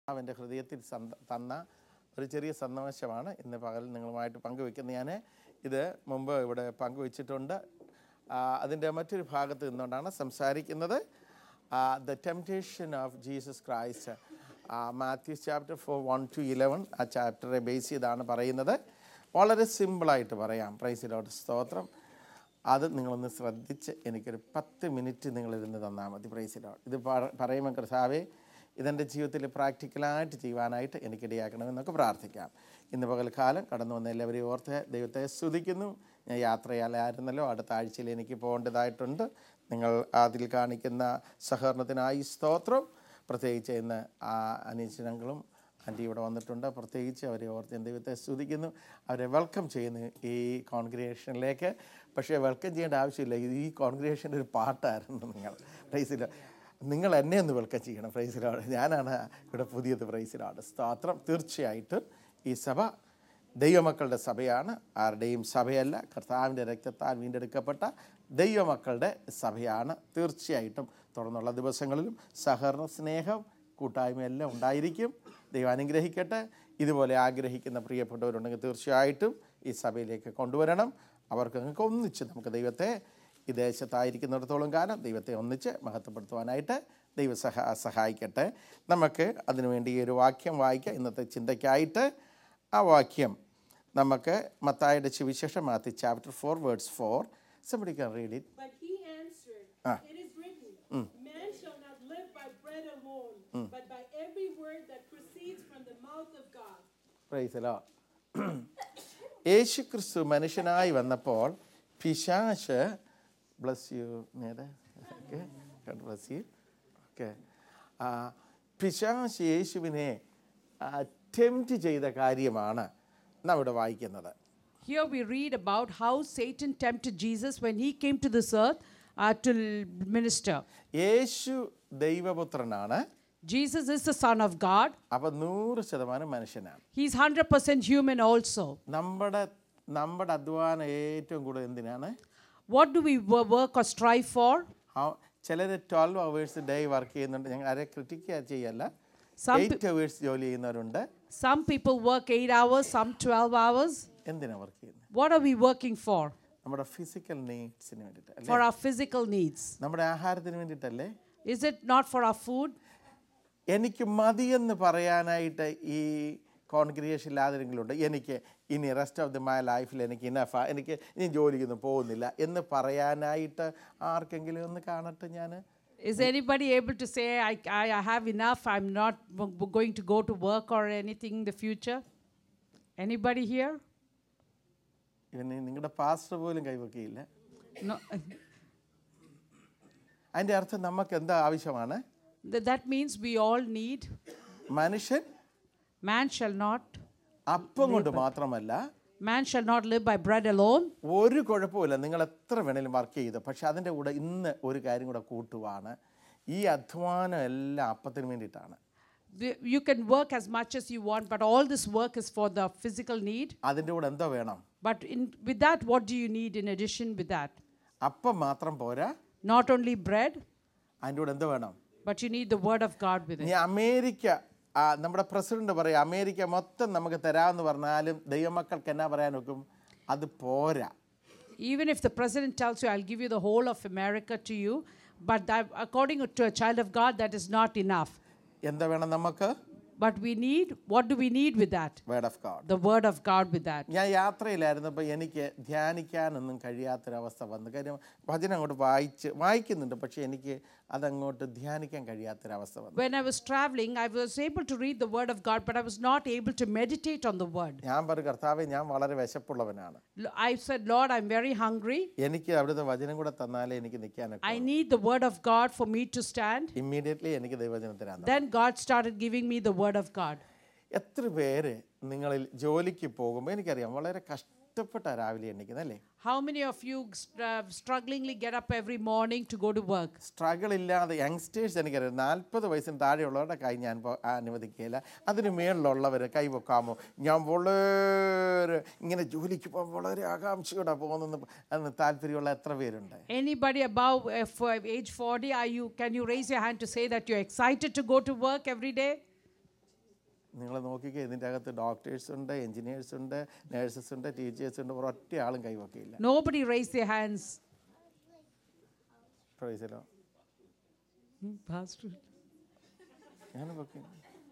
അവൻ്റെ ഹൃദയത്തിൽ സന്ത തന്ന ഒരു ചെറിയ സന്ദേശമാണ് ഇന്ന് പകൽ നിങ്ങളുമായിട്ട് പങ്കുവെക്കുന്നത് ഞാൻ ഇത് മുമ്പ് ഇവിടെ പങ്കുവെച്ചിട്ടുണ്ട് ആ, അതിൻ്റെ മറ്റൊരു ഭാഗത്ത് നിന്നുകൊണ്ടാണ് സംസാരിക്കുന്നത് the temptation of Jesus Christ Matthews chapter four one to eleven ആ ചാപ്റ്ററെ ബേസ് ചെയ്താണ് പറയുന്നത് വളരെ സിമ്പിളായിട്ട് പറയാം പ്രൈസിലോട്ട് സ്തോത്രം അത് നിങ്ങളൊന്ന് ശ്രദ്ധിച്ച് എനിക്കൊരു പത്ത് മിനിറ്റ് നിങ്ങളിരുന്ന് തന്നാൽ മതി പ്രൈസിലോ ഇത് പറ- പറയുമ്പോൾ കർത്താവേ ഇതെൻ്റെ ജീവിതത്തിൽ പ്രാക്ടിക്കലായിട്ട് ചെയ്യുവാനായിട്ട് എനിക്കിടയാക്കണമെന്നൊക്കെ പ്രാർത്ഥിക്കാം ഇന്ന് പകൽക്കാലം കടന്നു വന്ന എല്ലാവരെയും ഓർത്ത് ദൈവത്തെ സ്തുതിക്കുന്നു ഞാൻ യാത്രയാലായിരുന്നല്ലോ അടുത്ത ആഴ്ചയിൽ എനിക്ക് പോകേണ്ടതായിട്ടുണ്ട് നിങ്ങൾ അതിൽ കാണിക്കുന്ന സഹകരണത്തിനായി സ്തോത്രം പ്രത്യേകിച്ച് ഇന്ന് ആ അനീചനങ്ങളും ആൻറ്റി ഇവിടെ വന്നിട്ടുണ്ട് പ്രത്യേകിച്ച് അവരെ ഓർത്ത് ഞാൻ ദൈവത്തെ സ്തുതിക്കുന്നു അവരെ വെൽക്കം ചെയ്യുന്നു ഈ കോൺഗ്രിഗേഷനിലേക്ക് പക്ഷേ വെൽക്കം ചെയ്യേണ്ട ആവശ്യമില്ല ഇത് ഈ കോൺഗ്രിഗേഷൻ്റെ ഒരു പാട്ടായിരുന്നു നിങ്ങൾ പ്രൈസിൽ നിങ്ങൾ എന്നെ ഒന്ന് വെൽക്കം ചെയ്യണം പ്രൈസിലാണ് ഞാനാണ് ഇവിടെ പുതിയത് പ്രൈസിലാണ് സ്തോത്രം തീർച്ചയായിട്ടും ഈ സഭ ദൈവമക്കളുടെ സഭയാണ് ആരുടെയും സഭയല്ല കർത്താവിൻ്റെ രക്തത്താൽ വീണ്ടെടുക്കപ്പെട്ട ദൈവമക്കളുടെ സഭയാണ് തീർച്ചയായിട്ടും തുടർന്നുള്ള ദിവസങ്ങളിലും സഹകരണ സ്നേഹം കൂട്ടായ്മയെല്ലാം ഉണ്ടായിരിക്കും ദൈവം അനുഗ്രഹിക്കട്ടെ ഇതുപോലെ ആഗ്രഹിക്കുന്ന പ്രിയപ്പെട്ടവരുണ്ടെങ്കിൽ തീർച്ചയായിട്ടും ഈ സഭയിലേക്ക് കൊണ്ടുവരണം അവർക്ക് നിങ്ങൾക്ക് ഒന്നിച്ച് നമുക്ക് ദൈവത്തെ ഈ ദേശത്തായിരിക്കുന്നിടത്തോളം കാലം ദൈവത്തെ ഒന്നിച്ച് മഹത്വപ്പെടുത്തുവാനായിട്ട് ദൈവം സഹ സഹായിക്കട്ടെ നമുക്ക് അതിനുവേണ്ടി ഈ ഒരു വാക്യം വായിക്കാം ഇന്നത്തെ ചിന്തയ്ക്കായിട്ട് ആ വാക്യം നമുക്ക് മത്തായുടെ സുവിശേഷം മാത്തി chapter four words four somebody can read it But he answered, Ah. It is written, Man shall not live by bread alone, but by every word that proceeds from the mouth of God. Praise the Lord യേശു ക്രിസ്തു മനുഷ്യനായി വന്നപ്പോൾ പിശാശ് bless you നേരെ okay bless you okay പിശാശ് യേശുവിനെ attempt ചെയ്ത കാര്യമാണ് നാം ഇവിടെ വായിക്കുന്നത് Here we read about how Satan tempted Jesus when he came to this earth uh, to l- minister. Yeshu ദൈവപുത്രനാണ് Jesus is the Son of God. അപ്പം നൂറ് ശതമാനം മനുഷ്യനാണ് He's 100% human also. നമ്മുടെ നമ്മുടെ അധ്വാനം ഏറ്റവും കൂടുതൽ എന്തിനാണ് What do we wo- work or strive for? ചിലർ ട്വൽവ് അവേഴ്സ് ഡേ വർക്ക് ചെയ്യുന്നുണ്ട് ഞങ്ങൾ ആരെ ക്രിട്ടിക്ക് ചെയ്യല്ല Some എയ്റ്റ് അവേഴ്സ് ജോലി ചെയ്യുന്നവരുണ്ട് Some people work 8 hours, some 12 hours. എന്തിനാ വർക്ക് ചെയ്യുന്നത് What are we working for? നമ്മുടെ ഫിസിക്കൽ നീഡ്സിന് വേണ്ടിയിട്ട് അല്ലേ For our physical needs. നമ്മുടെ ആഹാരത്തിന് വേണ്ടിയിട്ടല്ലേ Is it not for our food? എനിക്ക് മതിയെന്ന് പറയാനായിട്ട് ഈ കോൺഗ്രിഗേഷൻ ആരെങ്കിലും ഉണ്ട് എനിക്ക് ഇനി റെസ്റ്റ് ഓഫ് ദി മൈ ലൈഫിൽ എനിക്ക് ഇനഫ എനിക്ക് ഇനി ജോലിക്കൊന്നും പോകുന്നില്ല എന്ന് പറയാനായിട്ട് ആർക്കെങ്കിലും ഒന്ന് കാണട്ടെ ഞാൻ Is anybody able to say, I, I, I have enough, I'm not w- w- going to go to work or anything in the future? Anybody here? ഇവന് നിങ്ങളുടെ പാസ്റ്റർ പോലും കൈവക്കിയില്ല No. അതിൻ്റെ അർത്ഥം നമുക്ക് എന്താ ആവശ്യമാണ് Th- that means we all need. മനുഷ്യൻ Man shall not. അപ്പം കൊണ്ട് മാത്രമല്ല Man shall not live by bread alone. ഒരു കുഴപ്പമില്ല നിങ്ങൾ എത്ര വേണേലും വർക്ക് ചെയ്ത് പക്ഷെ അതിൻ്റെ കൂടെ ഇന്ന് ഒരു കാര്യം കൂടെ കൂട്ടുവാണ് ഈ അധ്വാനം എല്ലാം അപ്പത്തിന് വേണ്ടിയിട്ടാണ് We- You can work as much as you want, but all this work is for the physical need. അതിൻ്റെ കൂടെ എന്തോ വേണം But in, with that, what do you need in addition with that? അപ്പം മാത്രം പോരാ Not only bread, അതിൻ്റെ കൂടെ എന്തോ വേണം but you need the word of God with ഇനി it. അമേരിക്ക ആ, നമ്മുടെ പ്രസിഡന്റ് പറയും അമേരിക്ക മൊത്തം നമുക്ക് തരാമെന്ന് പറഞ്ഞാലും ദൈവമക്കൾക്ക് എന്നാ പറയാൻ നോക്കും അത് പോരാ Even if the president tells you, I'll give you the whole of America to you, but that, according to a child of God, that is not enough. എന്താ വേണം നമുക്ക് But we need, what do we need with that? Word of God The word of God with that. ഞാൻ യാത്രയിലായിരുന്നപ്പോൾ എനിക്ക് ധ്യാനിക്കാനൊന്നും കഴിയാത്തൊരവസ്ഥ വന്നു കാര്യം വചനം അങ്ങോട്ട് വായിച്ച് വായിക്കുന്നുണ്ട് പക്ഷേ എനിക്ക് അതങ്ങോട്ട് ധ്യാനിക്കാൻ കഴിയാത്തൊരവസ്ഥ വന്നു When I was traveling, I was able to read the word of God, but I was not able to meditate on the word. ഞാൻ പറഞ്ഞു കർത്താവെ ഞാൻ വളരെ വിശപ്പുള്ളവനാണ് L- I said, Lord, I'm very hungry. എനിക്ക് അവിടുത്തെ വചനം കൂടെ തന്നാലേ എനിക്ക് നിൽക്കാനൊക്കെ I need the word of God for me to stand. Immediately എനിക്ക് ദൈവവചനം തരാൻ Then God started giving me the word of God. എത്ര പേര് നിങ്ങളിൽ ജോലിക്ക് പോകുമ്പോൾ എനിക്കറിയാം വളരെ കഷ്ടപ്പെട്ട രാവിലെ എണ്ണിക്കുന്നത് അല്ലേ How many of you uh, strugglingly get up every morning to go to work? Struggle ഇല്ലാതെ യങ്സ്റ്റേഴ്സ് എനിക്കറിയാം നാൽപ്പത് വയസ്സിന് താഴെയുള്ളവരുടെ കൈ ഞാൻ പോ- അനുവദിക്കുകയില്ല അതിന് മേളിലുള്ളവർ കൈ വെക്കാമോ ഞാൻ വളരെ ഇങ്ങനെ ജോലിക്ക് പോകാൻ വളരെ ആകാംക്ഷയോടെ പോകുന്നെന്ന് അതിന് താല്പര്യമുള്ള എത്ര പേരുണ്ട് Anybody above uh, for age 40, are you, can you raise your hand to say that you're excited to go to work every day? നിങ്ങൾ നോക്കിക്കേ ഇതിൻ്റെ അകത്ത് ഡോക്ടേഴ്സ് ഉണ്ട് എഞ്ചിനീയേഴ്സ് ഉണ്ട് നേഴ്സസ് ഉണ്ട് ടീച്ചേഴ്സ് ഉണ്ട് ഒരൊറ്റ ആളും കൈവക്കിയില്ല Nobody raised their hands. Praise the Lord Hmm, Pastor. ഞാൻ പൊക്കി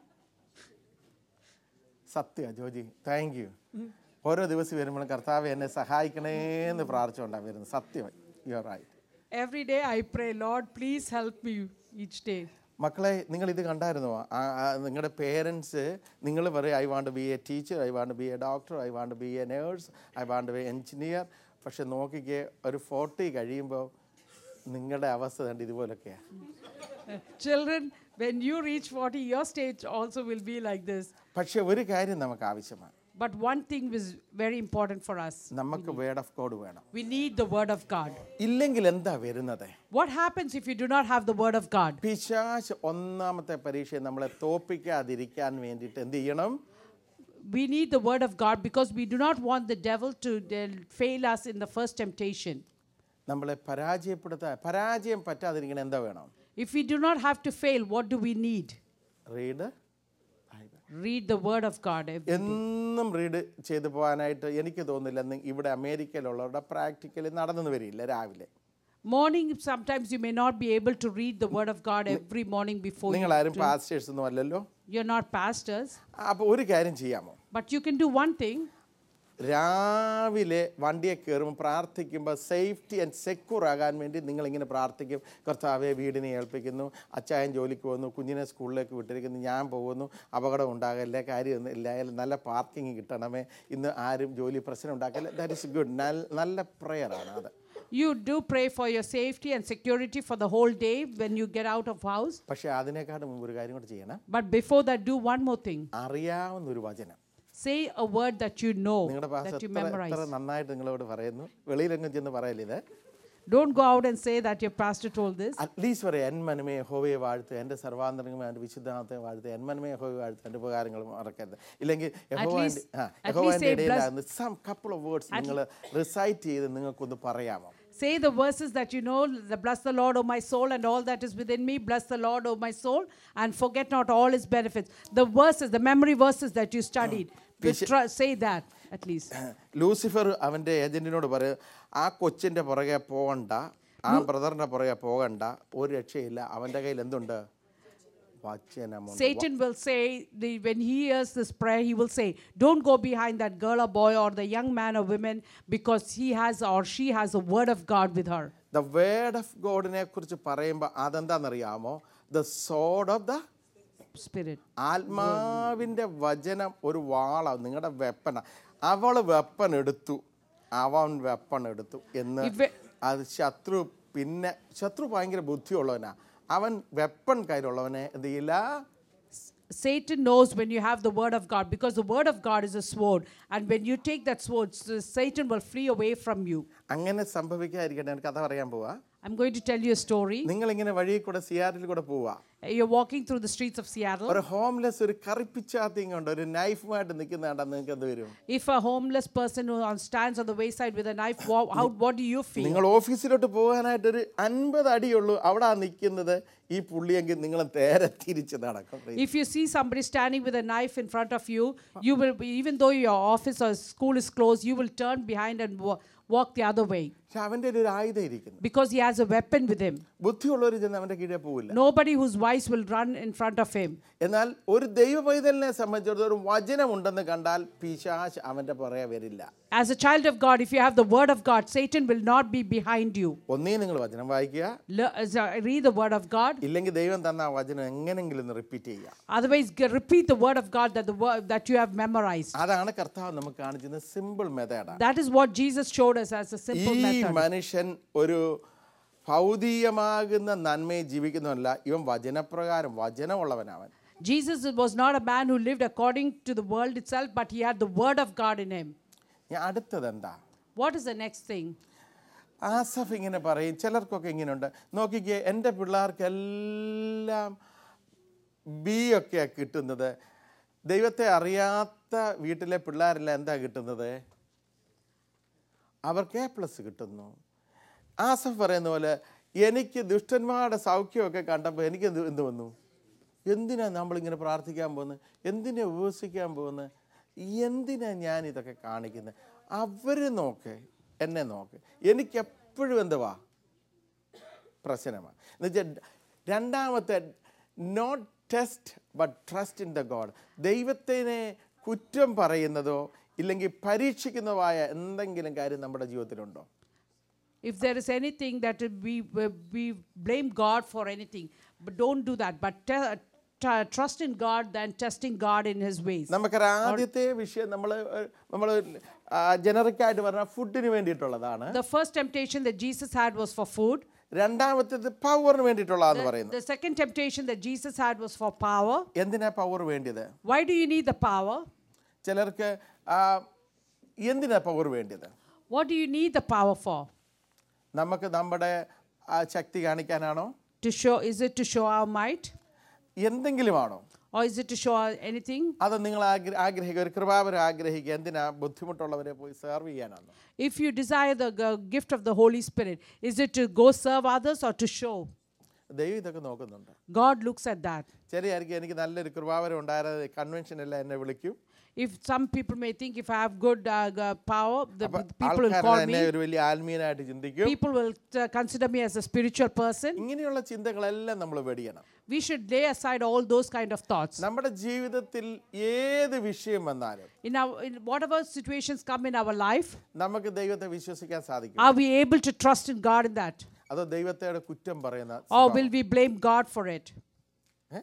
സത്യ ജോജി താങ്ക് യു ഓരോ ദിവസം വരുമ്പോഴും കർത്താവ് എന്നെ സഹായിക്കണേന്ന് പ്രാർത്ഥിച്ചുകൊണ്ടാണ് വരുന്നത് സത്യം you are right Every day I pray, Lord, please help me each day. മക്കളെ നിങ്ങൾ ഇത് കണ്ടായിരുന്നോ ആ- ആ നിങ്ങളുടെ പേരൻസ് നിങ്ങൾ പറയും I want be a teacher I want be a doctor I want be a nurse I want be engineer പക്ഷെ നോക്കിക്കേ ഒരു ഫോർട്ടി കഴിയുമ്പോൾ നിങ്ങളുടെ അവസ്ഥ കണ്ട് ഇതുപോലൊക്കെയാണ് Children, when you reach 40, your stage also will be like this. പക്ഷെ ഒരു കാര്യം നമുക്ക് ആവശ്യമാണ് But one thing is very important for us. നമുക്ക് വേർഡ് ഓഫ് ഗോഡ് വേണം We need the Word of God. ഇല്ലെങ്കിൽ എന്താ വരുന്നത് What happens if you do not have the Word of God? പിശാശ് ഒന്നാമത്തെ പരീക്ഷയെ നമ്മളെ തോപ്പിക്കാതിരിക്കാൻ വേണ്ടിയിട്ട് എന്ത് ചെയ്യണം We need the Word of God because we do not want the devil to uh, fail us in the first temptation. നമ്മളെ പരാജയപ്പെടുത്താൻ പരാജയം പറ്റാതിരിക്കണം എന്താ വേണം If we do not have to fail, what do we need? Read Read the Word of God. every- എന്നും read ചെയ്തു പോകാനായിട്ട് എനിക്ക് തോന്നുന്നില്ല നി- ഇവിടെ അമേരിക്കയിലുള്ളവരുടെ പ്രാക്ടിക്കലി നടന്നു വരില്ല രാവിലെ Morning, sometimes you may not be able to read the Word of God every morning before you. നിങ്ങൾ ആരും പാസ്റ്റേഴ്സ് ഒന്നും അല്ലല്ലോ You're not pastors, അപ്പോൾ ഒരു കാര്യം ചെയ്യാമോ but you can do one thing. രാവിലെ വണ്ടിയെ കയറുമ്പോൾ പ്രാർത്ഥിക്കുമ്പോൾ സേഫ്റ്റി ആൻഡ് സെക്യൂർ ആകാൻ വേണ്ടി നിങ്ങളിങ്ങനെ പ്രാർത്ഥിക്കും കർത്താവെ വീടിനെ ഏൽപ്പിക്കുന്നു അച്ചായൻ ജോലിക്ക് പോകുന്നു കുഞ്ഞിനെ സ്കൂളിലേക്ക് വിട്ടിരിക്കുന്നു ഞാൻ പോകുന്നു അപകടം ഉണ്ടാകല്ലേ കാര്യമൊന്നും ഇല്ല നല്ല പാർക്കിംഗ് കിട്ടണമേ ഇന്ന് ആരും ജോലി പ്രശ്നം ഉണ്ടാക്കല്ലേ ദാറ്റ് ഇസ് ഗുഡ് നല്ല പ്രെയറാണ് അത് You do pray for your safety and security for the whole day when you get out of house. പക്ഷേ അതിനേക്കാളും മുമ്പ് ഒരു കാര്യം കൂടെ ചെയ്യണം But before that, do one more thing. അറിയാവുന്ന ഒരു വചനം Say a word that you know, നിങ്ങളുടെ ഭാഷ that you എത്ര memorize. എത്ര നന്നായിട്ട് നിങ്ങളോട് പറയുന്നു വെളിയിലെങ്ങും ചെന്ന് പറയല്ലേ ഇത് Don't go out and say that your pastor told this. At least പറയാം എൻ മനമേ ഹോവയെ വാഴ്ത്ത് എൻ്റെ സർവാന്തരംഗമേ എൻ്റെ വിശുദ്ധാർത്ഥത്തെ വാഴ്ത്ത് എൻ മനമേ ഹോവയെ വാഴ്ത്ത് എൻ്റെ ഉപകാരങ്ങൾ മറക്കരുത് ഇല്ലെങ്കിൽ യഹോവാൻ്റെ least- ആ at least യഹോവാൻ്റെ say ഇടയിലാകുന്ന സം കപ്പിൾ ഓഫ് വേർഡ്സ് നിങ്ങൾ റിസൈറ്റ് ചെയ്ത് നിങ്ങൾക്കൊന്ന് പറയാമോ Say the verses that you know, the bless the Lord, O my soul, and all that is within me. Bless the Lord, O my soul, and forget not all his benefits. The verses, the memory verses that you studied. Just try, say that at least. Lucifer അവൻ്റെ ഏജൻറ്റിനോട് പറയും ആ കൊച്ചിൻ്റെ പുറകെ പോകണ്ട ആ ബ്രദറിൻ്റെ പുറകെ പോകണ്ട ഒരു രക്ഷയില്ല അവൻ്റെ കയ്യിൽ എന്തുണ്ട് വചനമുണ്ട് Satan will say, the, when he hears this prayer, he will say, Don't go behind that girl or boy or the young man or woman because he has or she has a word of God with her. The word of ഗോഡിനെ കുറിച്ച് പറയുമ്പോൾ അതെന്താണെന്നറിയാമോ the sword of the Spirit. ആത്മാവിൻ്റെ വചനം ഒരു വാളാണ് നിങ്ങളുടെ വെപ്പന അവൾ weapon എടുത്തു അവൻ വെപ്പൺ എടുത്തു എന്ന് ഇവ- അത് ശത്രു പിന്നെ ശത്രു ഭയങ്കര ബുദ്ധിയുള്ളവനാ അവൻ വെപ്പൺ കയ്യിലുള്ളവനെ എന്ത് ചെയ്യില്ല Satan knows when you have the word of God because the word of God is a sword. And when you take that sword, s- Satan will flee away from you. അങ്ങനെ സംഭവിക്കാതിരിക്കട്ടെ എനിക്ക് കഥ പറയാൻ പോവാ I'm going to tell you a story. നിങ്ങളിങ്ങനെ വഴിയിൽ കൂടെ സിയാറിൽ കൂടെ പോവാ You're walking through the streets of Seattle. ഒരു ഹോംലെസ് ഒരു കറിപ്പിച്ചാത്തിയും കൊണ്ട് ഒരു നൈഫുമായിട്ട് നിൽക്കുന്ന കണ്ടാൽ നിങ്ങൾക്ക് എന്ത് വരും If a homeless person who on- stands on the wayside with a knife, wha- how, what do you feel? നിങ്ങൾ ഓഫീസിലോട്ട് പോകാനായിട്ട് ഒരു അൻപത് അടിയുള്ളൂ അവിടെ നിൽക്കുന്നത് ഈ പുള്ളിയെങ്കിൽ നിങ്ങൾ നേരെ തിരിച്ച് നടക്കും If you see somebody standing with a knife in front of you, you will, be, even though your office or school is closed, you will turn behind and wa- walk the other way പക്ഷെ അവൻ്റെ ഒരു ആയുധം ഇരിക്കുന്നു because he has a weapon with him. ബുദ്ധിയുള്ളവർ ചെന്ന് അവൻ്റെ കീഴെ പോവില്ല Nobody who's wise will run in front of him. എന്നാൽ ഒരു ദൈവ പൈതലിനെ സംബന്ധിച്ചിടത്തോളം വചനമുണ്ടെന്ന് കണ്ടാൽ പിശാശ് അവൻ്റെ പുറകെ വരില്ല As a child of God, if you have the word of God, Satan will not be behind you. ഒന്നേ നിങ്ങൾ വചനം വായിക്കുക Le- as I read the word of God. ഇല്ലെങ്കിൽ ദൈവം തന്ന ആ വചനം എങ്ങനെങ്കിലും ഒന്ന് റിപ്പീറ്റ് ചെയ്യുക Otherwise, g- repeat the word of God that the word that you have memorized. അതാണ് കർത്താവ് നമുക്ക് കാണിച്ചത് സിമ്പിൾ മെത്തേഡാണ് That is what Jesus showed us as a simple ഈ method. മനുഷ്യൻ ഒരു ഭൗതികമാകുന്ന നന്മയെ ജീവിക്കുന്നവനല്ല ഇവൻ വചനപ്രകാരം വചനമുള്ളവനവൻ Jesus was not a man who lived according to the world itself, but he had the word of God in him. ഞാൻ അടുത്തത് എന്താ What is the next thing? Asaf ഇങ്ങനെ പറയും ചിലർക്കൊക്കെ ഇങ്ങനെയുണ്ട് നോക്കിക്കേ എൻ്റെ പിള്ളേർക്കെല്ലാം ബി ഒക്കെയാണ് കിട്ടുന്നത് ദൈവത്തെ അറിയാത്ത വീട്ടിലെ പിള്ളേരെല്ലാം എന്താ കിട്ടുന്നത് അവർക്ക് എ പ്ലസ് കിട്ടുന്നു ആസഫ് പറയുന്ന പോലെ എനിക്ക് ദുഷ്ടന്മാരുടെ സൗഖ്യമൊക്കെ കണ്ടപ്പോൾ എനിക്ക് എന്ത് എന്ത് വന്നു എന്തിനാ നമ്മളിങ്ങനെ പ്രാർത്ഥിക്കാൻ പോകുന്നത് എന്തിനാ ഉപവസിക്കാൻ പോകുന്നത് എന്തിനാ ഞാൻ ഇതൊക്കെ കാണിക്കുന്നത് അവർ നോക്ക് എന്നെ നോക്ക് എനിക്കെപ്പോഴും എന്തുവാ പ്രശ്നമാണ് എന്നുവെച്ചാൽ രണ്ടാമത്തെ not test but trust in the God ദൈവത്തിനെ കുറ്റം പറയുന്നതോ ഇല്ലെങ്കിൽ പരീക്ഷിക്കുന്നതായ എന്തെങ്കിലും കാര്യം നമ്മുടെ ജീവിതത്തിലുണ്ടോ If there is anything that we, we blame God for anything, but don't do that. But te- t- trust in God than testing God in His ways. നമുക്കറിയാം ആദ്യത്തെ വിഷയം നമ്മൾ നമ്മൾ ജനറിക്കായിട്ട് പറഞ്ഞാൽ ഫുഡിന് വേണ്ടിയിട്ടുള്ളതാണ് The first temptation that Jesus had was for food. രണ്ടാമത്തേത് പവറിന് വേണ്ടിയിട്ടുള്ളതെന്ന് പറയുന്നത് The second temptation that Jesus had was for power. എന്തിനാ പവർ വേണ്ടിയത് Why do you need the power? ചിലർക്ക് ആ, എന്തിനാ പവർ വേണ്ടിയത് What do you need the power for? നമുക്ക് നമ്മുടെ ആ, ശക്തി കാണിക്കാനാണോ To show is it to show our might? എന്തെങ്കിലുമാണോ Or is it to show our anything? അത് നിങ്ങൾ ആഗ്ര ആഗ്രഹിക്കുക ഒരു കൃപാവരം ആഗ്രഹിക്കുക എന്തിനാ ബുദ്ധിമുട്ടുള്ളവരെ പോയി സെർവ് ചെയ്യാനാണ് If you desire the g- gift of the Holy Spirit, is it to go serve others or to show? ദൈവം ഇതൊക്കെ നോക്കുന്നുണ്ട് God looks at that. ശരിയായിരിക്കും എനിക്ക് നല്ലൊരു കൃപാവരം ഉണ്ടായത് കൺവെൻഷൻ എല്ലാം എന്നെ വിളിക്കും If some people may think if I have good uh, g- power, the, അപ്പൊ the people will call ആൾക്കാരെല്ലാം എന്നെ me. ഒരു വലിയ ആത്മീയനായിട്ട് ചിന്തിക്കും People will uh, consider me as a spiritual person. ഇങ്ങനെയുള്ള ചിന്തകളെല്ലാം നമ്മൾ വെടിയണം We should lay aside all those kind of thoughts. നമ്മുടെ ജീവിതത്തിൽ ഏത് വിഷയം വന്നാലും In our in whatever situations come in our life, നമുക്ക് ദൈവത്തെ വിശ്വസിക്കാൻ സാധിക്കും are we able to trust in God in that, അതോ ദൈവത്തോട് കുറ്റം പറയുന്ന or സ്വഭാവം? will we blame God for it? ഏ?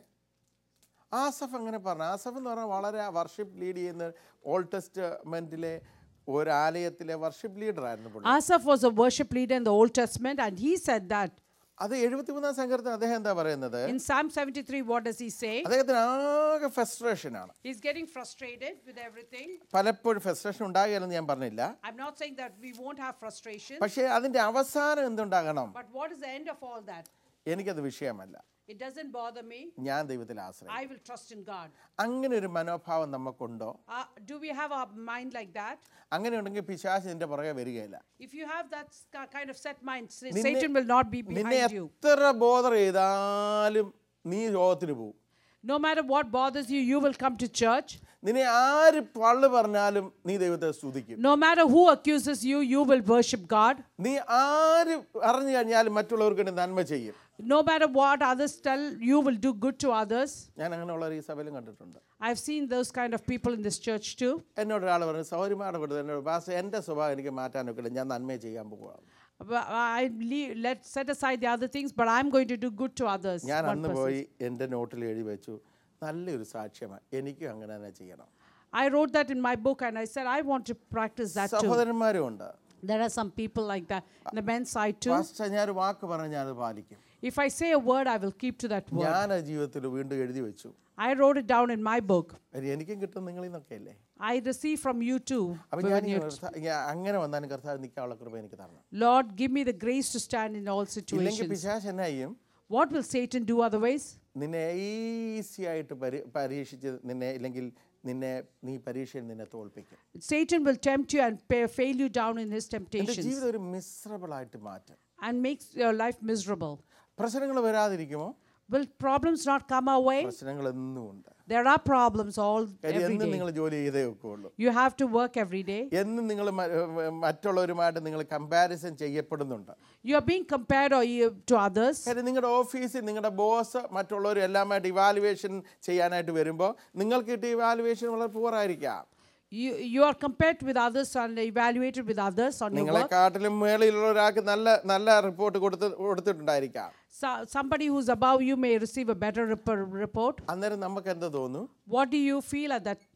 ആസഫ് അങ്ങനെ പറഞ്ഞു ആസഫ് എന്ന് പറഞ്ഞാൽ വളരെ വർഷിപ്പ് ലീഡ് ചെയ്യുന്ന ഓൾഡ് ടെസ്റ്റ്മെന്റിലെ ഒരു ആലയത്തിലെ വർഷിപ്പ് ലീഡർ ആയിരുന്നു പുള്ളി Asaph was a worship leader in the Old Testament, and he said that അത് എഴുപത്തിമൂന്നാം സംഘത്തിൽ അദ്ദേഹം എന്താ പറയുന്നത് in Psalm 73. What does he say? അദ്ദേഹത്തിന് ആകെ frustration ആണ് He's getting frustrated with everything. പലപ്പോഴും ഫ്രസ്ട്രേഷൻ ഉണ്ടാകുകയില്ലെന്ന് ഞാൻ പറഞ്ഞില്ല I'm not saying that we won't have frustration, പക്ഷേ അതിന്റെ അവസാനം എന്തുണ്ടാകണം but what is the end of all that? എനിക്കത് വിഷയമല്ല It doesn't bother me. ഞാൻ ദൈവത്തിൽ ആശ്രയം I will trust in God. അങ്ങനെ ഒരു മനോഭാവം നമുക്കുണ്ടോ Uh, do we have a mind like that? അങ്ങനെ ഉണ്ടെങ്കിൽ പിശാച് നിന്റെ പുറകെ വരികയില്ല If you have that s- ki- kind of set mind, Sa- നിന്നെ- Satan will not be നിന്നെ behind you. എത്ര ബോധർ ചെയ്താലും നീ രോഗത്തിന് പോകും No matter what bothers you, you will come to church. നിന്നെ ആര് പള്ളു പറഞ്ഞാലും നീ ദൈവത്തെ സ്തുതിക്കും No matter who accuses you, you will worship God. നീ ആര് അറിഞ്ഞു കഴിഞ്ഞാലും മറ്റുള്ളവർക്ക് വേണ്ടി നന്മ ചെയ്യും No matter what others tell, you will do good to others. ഞാൻ അങ്ങനെയുള്ള ഈ സഭയിലും കണ്ടിട്ടുണ്ട് I've seen those kind of people in this church too. എന്നോട് ഒരാൾ പറഞ്ഞു സൗരിമാരുടെ കൊടുത്തു എന്നോട് പാസ് എൻ്റെ സ്വഭാവം എനിക്ക് മാറ്റാൻ ഒക്കില്ല ഞാൻ നന്മ ചെയ്യാൻ പോകുകയാണ് But I leave, let set aside the other things, but I'm going to do good to others. ഞാൻ One അന്ന് person. പോയി എൻ്റെ നോട്ടിൽ എഴുതി വെച്ചു നല്ലൊരു സാക്ഷ്യമാണ് എനിക്കും അങ്ങനെ തന്നെ ചെയ്യണം I wrote that in my book and I said, I want to practice that too. സഹോദരന്മാരും ഉണ്ട് There are some people like that in the men's side too. Pastor ഞാൻ ഒരു വാക്ക് പറഞ്ഞ് ഞാനത് പാലിക്കും If I say a word, I will keep to that word. ഞാൻ ആ ജീവിതത്തിൽ വീണ്ടും എഴുതി വെച്ചു I wrote it down in my book. കാര്യം എനിക്കും കിട്ടും നിങ്ങളിൽ നിന്നൊക്കെ അല്ലേ I receive from you too. അപ്പം when ഞാൻ ഈ you- കർത്താ- ഞാൻ അങ്ങനെ വന്നാലും കർത്താവ് നിൽക്കാനുള്ള കൃപ എനിക്ക് തരണം Lord, give me the grace to stand in all ഇല്ലെങ്കിൽ situations. പിശാച് എന്നാ ചെയ്യും What will Satan do otherwise? നിന്നെ ഈസി ആയിട്ട് പരി പരീക്ഷിച്ച് നിന്നെ ഇല്ലെങ്കിൽ നിന്നെ നീ പരീക്ഷയിൽ നിന്നെ തോൽപ്പിക്കും Satan will tempt you and pa- fail you down in his എൻ്റെ temptations ജീവിതം ഒരു മിശ്രബിൾ ആയിട്ട് മാറ്റും and makes your life miserable. പ്രശ്നങ്ങൾ വരാതിരിക്കുമോ Will problems not come our way? പ്രശ്നങ്ങൾ എന്നും ഉണ്ട് There are problems all കാര്യം every എന്നും day. നിങ്ങൾ ജോലി ചെയ്തേ ഒക്കെയുള്ളൂ You have to work every day. എന്നും നിങ്ങൾ മറ്റുള്ളവരുമായിട്ട് നിങ്ങൾ കമ്പാരിസൺ ചെയ്യപ്പെടുന്നുണ്ട് You are being compared or you, to others. കാര്യം നിങ്ങളുടെ ഓഫീസിൽ നിങ്ങളുടെ ബോസ് മറ്റുള്ളവരും എല്ലാമായിട്ട് ഇവാലുവേഷൻ ചെയ്യാനായിട്ട് വരുമ്പോൾ നിങ്ങൾക്ക് കിട്ടിയ ഇവാലുവേഷൻ വളരെ പൂറായിരിക്കാം You, you are compared with others and evaluated with others on your നിങ്ങളെ work. കാട്ടിലും മേളിലുള്ള ഒരാൾക്ക് നല്ല നല്ല റിപ്പോർട്ട് കൊടുത്ത് കൊടുത്തിട്ടുണ്ടായിരിക്കാം So, somebody who's above you may receive a better rep- report. അന്നേരം നമുക്ക് എന്താ തോന്നും What do you feel at that?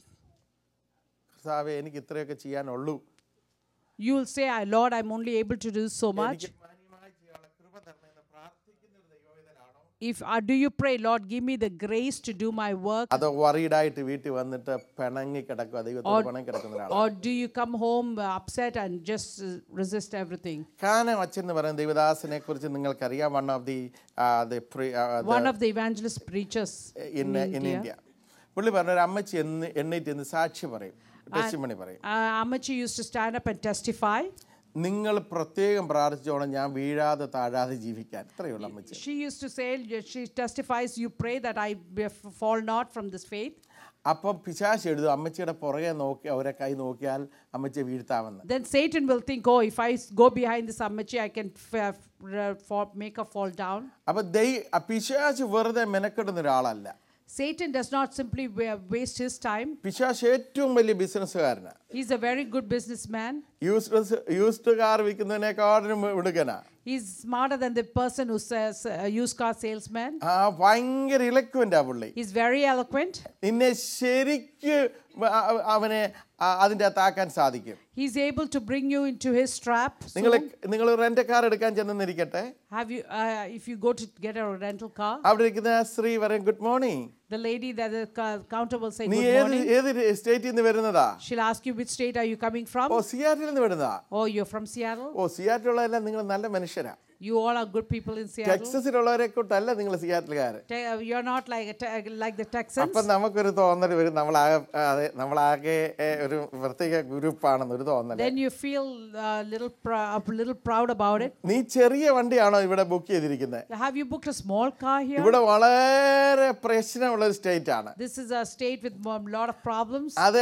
കർത്താവേ എനിക്ക് ഇത്രയൊക്കെ ചെയ്യാനുള്ളൂ You will say, "I- Lord, I'm only able to do so much. എനിക്ക് മാന്യമായി ചെയ്യാനുള്ള കൃപ തരണമെന്ന് പ്രാർത്ഥിക്കുന്ന ഒരു ദൈവവേദനാണോ If uh, do you pray, Lord, give me the grace to do my work, അതോ വറീഡായിട്ട് വീട്ടിൽ വന്നിട്ട് പിണങ്ങി കിടക്കുക ദൈവത്തോട് പിണങ്ങി കിടക്കുന്ന ഒരാളാണ് or do you come home uh, upset and just uh, resist everything? Kanam അച്ഛൻ എന്ന് പറയുന്ന ദേവദാസിനെ കുറിച്ച് നിങ്ങൾക്കറിയാം one of the One of the evangelist preachers in in India പുള്ളി പറഞ്ഞ ഒരു അമ്മച്ചി എന്ന് എണ്ണീറ്റ് എന്ന് സാക്ഷി പറയും ടെസ്റ്റിമണി പറയും Uh, Amachi used to stand up and testify. നിങ്ങൾ പ്രത്യേകം പ്രാർത്ഥിച്ചോണം ഞാൻ വീഴാതെ താഴാതെ ജീവിക്കാൻ ഇത്രയുള്ള അമ്മച്ചി She used to say, she testifies, you pray that I be- fall not from this faith. അപ്പം പിശാശ് എഴുതും അമ്മച്ചിയുടെ പുറകെ നോക്കി അവരെ കൈ നോക്കിയാൽ അമ്മച്ചിയെ വീഴ്ത്താമെന്ന് Then Satan will think, oh, if I s- go behind this Amachi, I can f- f- r- fall, make her fall down. അപ്പം ദൈ ആ പിശാശ് വെറുതെ മെനക്കെടുന്ന ഒരാളല്ല Satan does not simply wa- waste his time. പിശാശ് ഏറ്റവും വലിയ ബിസിനസ്സുകാരനാണ് He's a very good businessman. Used used car വിൽക്കുന്നതിനേക്കാളും വിടുക്കനാ He's smarter than the person who says uh, used car salesman. ആ ഭയങ്കര ഇലക്കുവൻ്റാ പുള്ളി He's very eloquent. നിന്നെ ശരിക്ക് വ- അ- അവനെ ആ- അതിൻ്റെ അകത്താക്കാൻ സാധിക്കും He's able to bring you into his trap. നിങ്ങൾ soon. നിങ്ങൾ റെന്റ് കാർ എടുക്കാൻ ചെന്നെന്നിരിക്കട്ടെ Have you, uh, if you go to get a rental car, അവിടെ ഇരിക്കുന്ന സ്ത്രീ പറയും good morning the lady that the ca- counter will say, നീ Good ഏത് morning. ഏത് സ്റ്റേറ്റിൽ നിന്ന് വരുന്നതാ She'll ask you, Which state are you coming oh from? Seattle നിന്ന് വരുന്നതാ Oh, you're from Seattle? ഓ സിയാറ്റിലുള്ളതെല്ലാം നിങ്ങൾ നല്ല മനുഷ്യരാ You all are good people in Seattle. ടെക്സസിലുള്ളവരെ കൊണ്ടല്ല നിങ്ങൾ സിയാറ്റിലുകാർ Te- uh, You're not like, a te- like the Texans. അപ്പം നമുക്കൊരു തോന്നൽ വരും നമ്മളാകെ അതെ നമ്മളാകെ ഏ, ഒരു പ്രത്യേക ഗ്രൂപ്പാണെന്ന് ഒരു തോന്നൽ Then you feel a little, prou- a little proud about it. നീ ചെറിയ വണ്ടിയാണോ ഇവിടെ ബുക്ക് ചെയ്തിരിക്കുന്നത് Have you booked a small car here? ഇവിടെ വളരെ പ്രശ്നമുള്ള ഒരു സ്റ്റേറ്റ് ആണ് This is a state with a lot of problems. അത്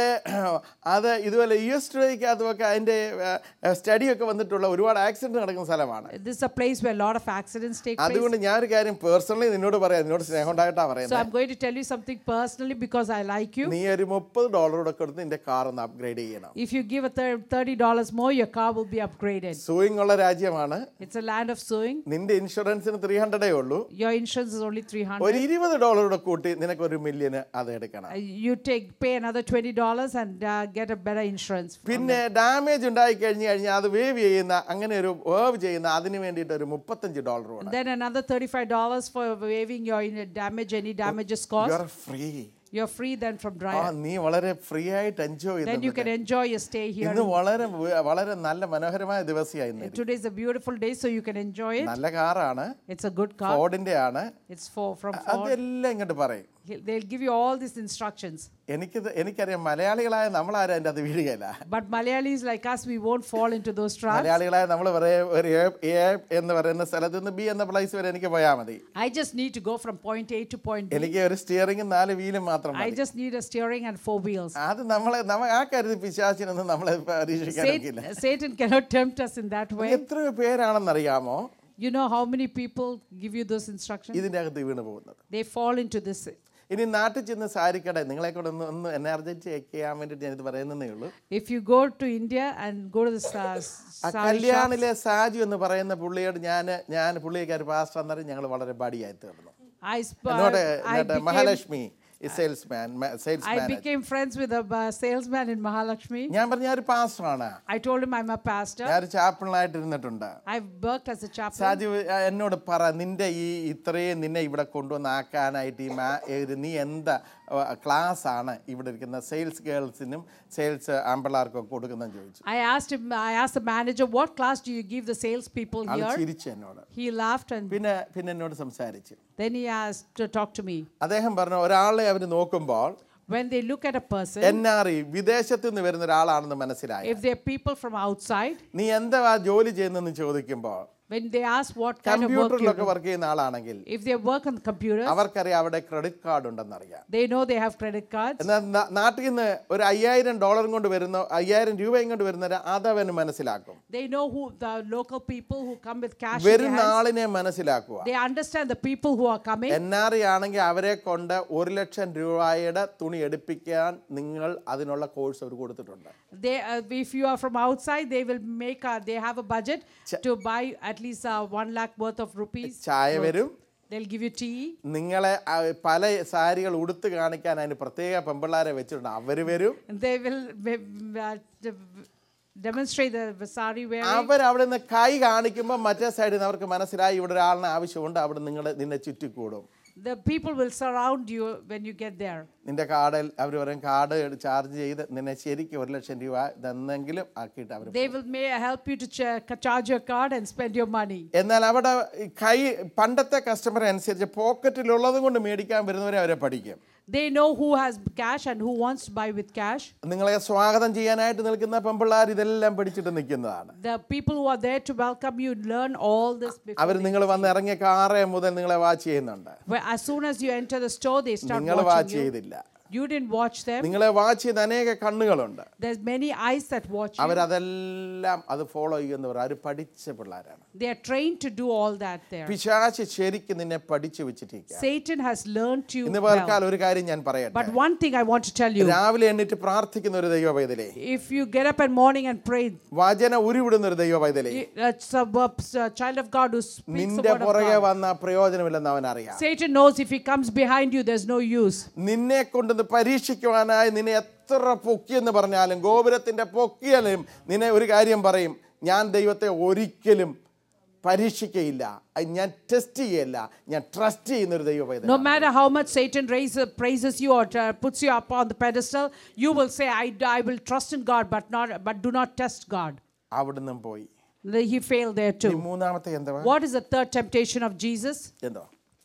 അത് ഇതുപോലെ യു എസ് ടുക്കകത്തുമൊക്കെ അതിൻ്റെ സ്റ്റഡിയൊക്കെ വന്നിട്ടുള്ള ഒരുപാട് ആക്സിഡന്റ് നടക്കുന്ന സ്ഥലമാണ് This is a place where a lot of accidents take place. അതുകൊണ്ട് ഞാനൊരു കാര്യം പേഴ്സണലി നിന്നോട് പറയാം നിന്നോട് സ്നേഹം ഉണ്ടായിട്ടാ So പറയുന്നത് I'm going to tell you something personally because I like you. നീ ഒരു മുപ്പത് ഡോളർ കൂടെ കൊടുത്ത് നിന്റെ കാർ ഒന്ന് അപ്ഗ്രേഡ് ചെയ്യണം If you give a thir- $30 more, your car will be upgraded. Suing ഉള്ള രാജ്യമാണ് It's a land of suing. നിന്റെ ഇൻഷുറൻസിന് ത്രീ ഹൺഡ്രഡേ ഉള്ളൂ Your insurance is only 300 ഒരു ഇരുപത് ഡോളർ കൂടെ കൂട്ടി നിനക്ക് ഒരു മില്യന് അത് എടുക്കണം Uh, You take pay another $20 and uh, get a better insurance. പിന്നെ ഡാമേജ് ഉണ്ടായി കഴിഞ്ഞു കഴിഞ്ഞാൽ അത് വേവ് ചെയ്യുന്ന അങ്ങനെ ഒരു വേവ് ചെയ്യുന്ന അതിന് വേണ്ടിയിട്ട് ഒരു മുപ്പത്തഞ്ച് ഡോളർ വേണം Then another $35 for waiving your uh, damage, any damages caused. You are free You're free then from ആ drive. നീ വളരെ ഫ്രീ ആയിട്ട് enjoy Then you can enjoy your stay here. ഇന്ന് വളരെ വ- വളരെ നല്ല മനോഹരമായ ദിവസമായിരുന്നു Today is a beautiful day, so you can enjoy it. നല്ല കാറാണ് It's a good car. ഫോർഡിന്റെ ആണ് It's for from Ford. അതെല്ലാം ഇങ്ങോട്ട് പറയും He'll- They'll give you all these instructions. എനിക്കിത് എനിക്കറിയാം മലയാളികളായ നമ്മളാരും അതിൻ്റെ അത് വീഴുകയില്ല But Malayalis like us, we won't fall into those traps. മലയാളികളായ നമ്മൾ പറയും ഒരു എ എ എന്ന് പറയുന്ന സ്ഥലത്ത് നിന്ന് ബി എന്ന പ്ലേസ് വരെ എനിക്ക് പോയാൽ മതി I just need to go from point A to point B. എനിക്ക് ഒരു സ്റ്റിയറിംഗും നാല് വീലും മാത്രം I മതി just need a steering and four wheels. അത് നമ്മളെ നമ്മ ആ കാര്യത്തിൽ പിശാചിനൊന്നും നമ്മളെ പരീക്ഷിക്കാൻ ഒക്കില്ല Satan, Satan cannot tempt us in that way. എത്ര പേരാണെന്നറിയാമോ You know how many people give you those instructions? ഇതിൻ്റെ അകത്ത് വീണ് പോകുന്നത് They fall into this. ഇനി നാട്ടിൽ ചെന്ന് സാരിക്കട നിങ്ങളെ കൂടെ ഒന്ന് ഒന്ന് എനർജറ്റി ചെയ്യാൻ വേണ്ടിയിട്ട് ഞാനിത് പറയുന്നതേ ഉള്ളൂ If you go to India and go to the sa- ആ sari shop, കല്യാണിലെ സാജു എന്ന് പറയുന്ന പുള്ളിയോട് ഞാൻ ഞാൻ പുള്ളിയൊക്കെ പാസ്റ്റർ എന്നറിയും ഞങ്ങൾ വളരെ ബഡിയായി തീർന്നു I, sp- എന്നോട് I, എന്നിട്ട് became, Mahalakshmi salesman sales I manager became friends with a uh, salesman in Mahalakshmi. ഞാൻ പറഞ്ഞു ഞാനൊരു പാസ്റ്ററാണ് I told him I'm a pastor. ഞാനൊരു ചാപ്പിളായിട്ട് ഇരുന്നിട്ടുണ്ട് I've worked as a chaplain. Saju ആ, എന്നോട് പറ നിന്റെ ഈ ഇത്രയും നിന്നെ ഇവിടെ കൊണ്ടുവന്നാക്കാനായിട്ട് ഈ മാ ഒരു നീ എന്താ ക്ലാസ് ആണ് ഇവിടെ ഇരിക്കുന്ന സെയിൽസ് ഗേൾസിനും സെയിൽസ് ആമ്പിള്ളാർക്കും ഒക്കെ കൊടുക്കുന്നതെന്ന് ചോദിച്ചു I asked him, I asked the manager, what class do you give the salespeople all here? ചിരിച്ചു എന്നോട് He laughed and പിന്നെ പിന്നെ എന്നോട് സംസാരിച്ചു then he asked to talk to me. അദ്ദേഹം പറഞ്ഞു ഒരാളെ അവർ നോക്കുമ്പോൾ When they look at a person, N R E വിദേശത്ത് നിന്ന് വരുന്ന ഒരാളാണെന്ന് മനസ്സിലായി if they're people from outside, നീ എന്താ ജോലി ചെയ്യുന്നതെന്ന് ചോദിക്കുമ്പോൾ when they ask what kind of work you കമ്പ്യൂട്ടറിലൊക്കെ do, വർക്ക് ചെയ്യുന്ന ആളാണെങ്കിൽ if they work on computers, അവർക്കറിയാം അവിടെ ക്രെഡിറ്റ് കാർഡ് ഉണ്ടെന്നറിയാം they know they have credit cards. എന്നാൽ നാ- നാട്ടിൽ നിന്ന് ഒരു അയ്യായിരം ഡോളറും കൊണ്ട് വരുന്ന അയ്യായിരം രൂപയും കൊണ്ട് വരുന്നവർ അതവന് മനസ്സിലാക്കും They know who the local people who come with cash in their വരുന്ന hands. ആളിനെ മനസ്സിലാക്കുക They understand the people who are coming. N R I ആണെങ്കിൽ അവരെ കൊണ്ട് ഒരു ലക്ഷം രൂപയുടെ തുണി എടുപ്പിക്കാൻ നിങ്ങൾ അതിനുള്ള കോഴ്സ് അവർ കൊടുത്തിട്ടുണ്ട് They, uh, if you are from outside, they will make. A, they have a budget to buy at least uh, one lakh worth of rupees. ചായ വരും They'll give you tea. നിങ്ങളെ ആ, പല സാരികൾ ഉടുത്ത് കാണിക്കാൻ അതിന് പ്രത്യേക പെമ്പിള്ളാരെ വെച്ചിട്ടുണ്ട് അവർ വരും And they will be- uh, de- demonstrate the sari wearing. അവർ അവിടെ നിന്ന് കൈ കാണിക്കുമ്പോൾ മറ്റേ സൈഡിൽ നിന്ന് അവർക്ക് മനസ്സിലായി ഇവിടെ ഒരാളിന് ആവശ്യമുണ്ട് അവിടെ നിങ്ങൾ നിന്നെ ചുറ്റിക്കൂടും The people will surround you when you get there. നിന്റെ കാർഡിൽ അവർ പറയും കാർഡ് ചാർജ് ചെയ്ത് നിന്നെ ശരിക്കും ഒരു ലക്ഷം രൂപ ഇതെന്നെങ്കിലും ആക്കിയിട്ട് അവർ They will may help you to ch- charge your card and spend your money. എന്നാൽ അവിടെ ഈ കൈ പണ്ടത്തെ കസ്റ്റമർ അനുസരിച്ച് പോക്കറ്റിലുള്ളത് കൊണ്ട് മേടിക്കാൻ വരുന്നവരെ അവരെ പഠിക്കും They know who has cash and who wants to buy with cash. നിങ്ങളെ സ്വാഗതം ചെയ്യാനായിട്ട് നിൽക്കുന്ന പെമ്പിള്ളാർ ഇതെല്ലാം പഠിച്ചിട്ട് നിൽക്കുന്നതാണ് The people who are there to welcome you learn all this before. അവർ നിങ്ങൾ വന്ന് ഇറങ്ങിയ കാറേ മുതൽ നിങ്ങളെ വാച്ച് ചെയ്യുന്നുണ്ട് Where as soon as you enter the store, they start നിങ്ങൾ വാച്ച് watching you. ചെയ്തില്ല You didn't watch them. നിങ്ങളെ വാച്ച് ചെയ്ത അനേക കണ്ണുകളുണ്ട് There's many eyes that watch you. അവരതെല്ലാം അത് ഫോളോ ചെയ്യുന്നവർ അവർ പഠിച്ച പിള്ളേരാണ് They are trained to do all that there. പിശാച്ച് ശരിക്കും നിന്നെ പഠിച്ചു വെച്ചിട്ടിരിക്കുക Satan has learned you ഇന്ന് well. പകൽക്കാലം ഒരു കാര്യം ഞാൻ പറയട്ടെ But one thing I want to tell you രാവിലെ എണ്ണിട്ട് പ്രാർത്ഥിക്കുന്ന ഒരു ദൈവ പൈതലേ if you get up in morning and pray, വചന ഉരുവിടുന്ന ഒരു ദൈവ പൈതലേ it's a, a child of God who speaks the നിന്റെ word of പുറകെ God. വന്ന പ്രയോജനമില്ലെന്ന് അവൻ അറിയാം Satan knows if he comes behind you, there's no use. നിന്നെ കൊണ്ടൊന്ന് പരീക്ഷിക്കുവാനായി നിന്നെ എത്ര പൊക്കിയെന്ന് പറഞ്ഞാലും ഗോപുരത്തിന്റെ പൊക്കിയാലും നിന്നെ ഒരു കാര്യം പറയും ഞാൻ ദൈവത്തെ ഒരിക്കലും പരീക്ഷിക്കയില്ല അത് ഞാൻ ടെസ്റ്റ് ചെയ്യല്ല ഞാൻ ട്രസ്റ്റ് ചെയ്യുന്ന ഒരു ദൈവ പൈതൽ No matter how much Satan raises, praises you or uh, puts you up on the pedestal, you will say, I, I will trust in God, but, not, but do not test God. അവിടുന്ന് പോയി He failed there ഈ too. മൂന്നാമത്തെ എന്താ What is the third temptation of Jesus? എന്തോ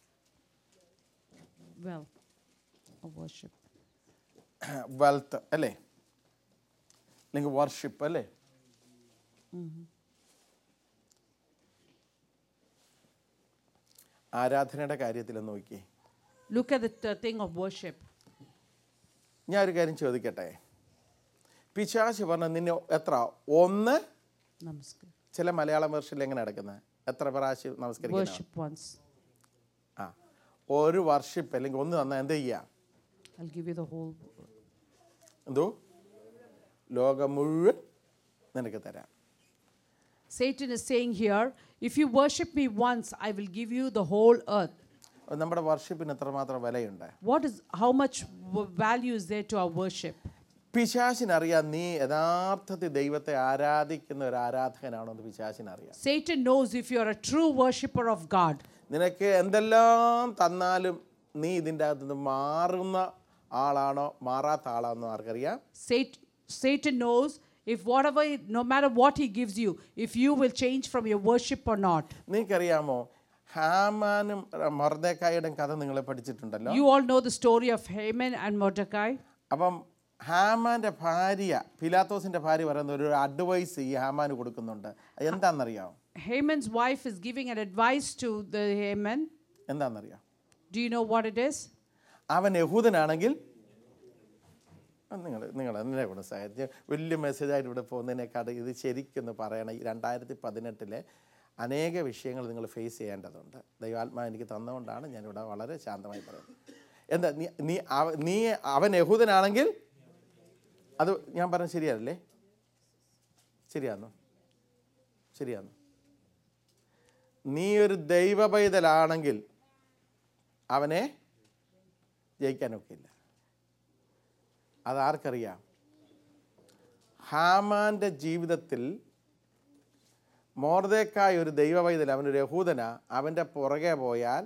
Well, of worship. Wealth അല്ലേ അല്ലെങ്കിൽ worship അല്ലേ ആരാധനയുടെ കാര്യത്തിൽ ഒന്ന് നോക്കിയേ Look at the th- thing of worship. ഞാൻ ഒരു കാര്യം ചോദിക്കട്ടെ പിശാശ് പറഞ്ഞ നിന്നെ എത്ര ഒന്ന് Namaskar. ചില മലയാളം വേർഷനിൽ എങ്ങനെ നടക്കുന്നത് എത്ര പ്രാവശ്യം നമസ്കരിക്കണം Worship once. ആ ഒരു വർഷിപ്പ് അല്ലെങ്കിൽ ഒന്ന് തന്നാൽ എന്ത് ചെയ്യാം I'll give you the whole. എന്തോ ലോകം മുഴുവൻ നിനക്ക് തരാം Satan is saying here, if you worship me once, I will give you the whole earth. അപ്പോൾ നമ്മുടെ വർഷിപ്പിന് എത്രമാത്രം വിലയുണ്ട് What is how much w- value is there to our worship? പിശാശിനറിയാം നീ യഥാർത്ഥത്തിൽ ദൈവത്തെ ആരാധിക്കുന്ന ഒരു ആരാധകനാണോ എന്ന് പിശാശിനറിയാം Satan knows if you are a true worshipper of God. നിനക്ക് എന്തെല്ലാം തന്നാലും നീ ഇതിൻ്റെ അകത്ത് നിന്ന് മാറുന്ന ആളാണോ മാറാത്ത ആളാണോ ആർക്കറിയാം Satan, Satan knows if whatever, no matter what he gives you, if you will change from your worship or not. നിനക്കറിയാമോ ഹാമാനും മൊർദേക്കായുടെ കഥ നിങ്ങൾ പഠിച്ചിട്ടുണ്ടല്ലോ You all know the story of Haman and Mordecai. അപ്പം ഹാമാൻ്റെ ഭാര്യ പിലാത്തോസിൻ്റെ ഭാര്യ പറയുന്ന ഒരു അഡ്വൈസ് ഈ ഹാമാന് കൊടുക്കുന്നുണ്ട് എന്താണെന്നറിയാമോ Haman's wife is giving an advice to the Haman. എന്താണെന്നറിയാം Do you know what it is? അവൻ യഹൂദനാണെങ്കിൽ നിങ്ങൾ നിങ്ങൾ എന്നെ കൂടെ സഹായിച്ച് വലിയ മെസ്സേജായിട്ട് ഇവിടെ പോകുന്നതിനേക്കാൾ ഇത് ശരിക്കൊന്ന് പറയണം ഈ രണ്ടായിരത്തി പതിനെട്ടിലെ അനേക വിഷയങ്ങൾ നിങ്ങൾ ഫേസ് ചെയ്യേണ്ടതുണ്ട് ദൈവാത്മാവ് എനിക്ക് തന്നുകൊണ്ടാണ് ഞാനിവിടെ വളരെ ശാന്തമായി പറയുന്നത് എന്താ നീ നീ അവ- നീ അവൻ യഹൂദനാണെങ്കിൽ അത് ഞാൻ പറഞ്ഞത് ശരിയല്ലേ ശരിയാണോ ശരിയാണോ നീ ഒരു ദൈവ പൈതലാണെങ്കിൽ അവനെ ജയിക്കാനൊക്കില്ല അതാർക്കറിയാം ഹാമാൻ്റെ ജീവിതത്തിൽ മോർദേക്കായ ഒരു ദൈവവൈതൽ അവനൊരു യഹൂദന അവൻ്റെ പുറകെ പോയാൽ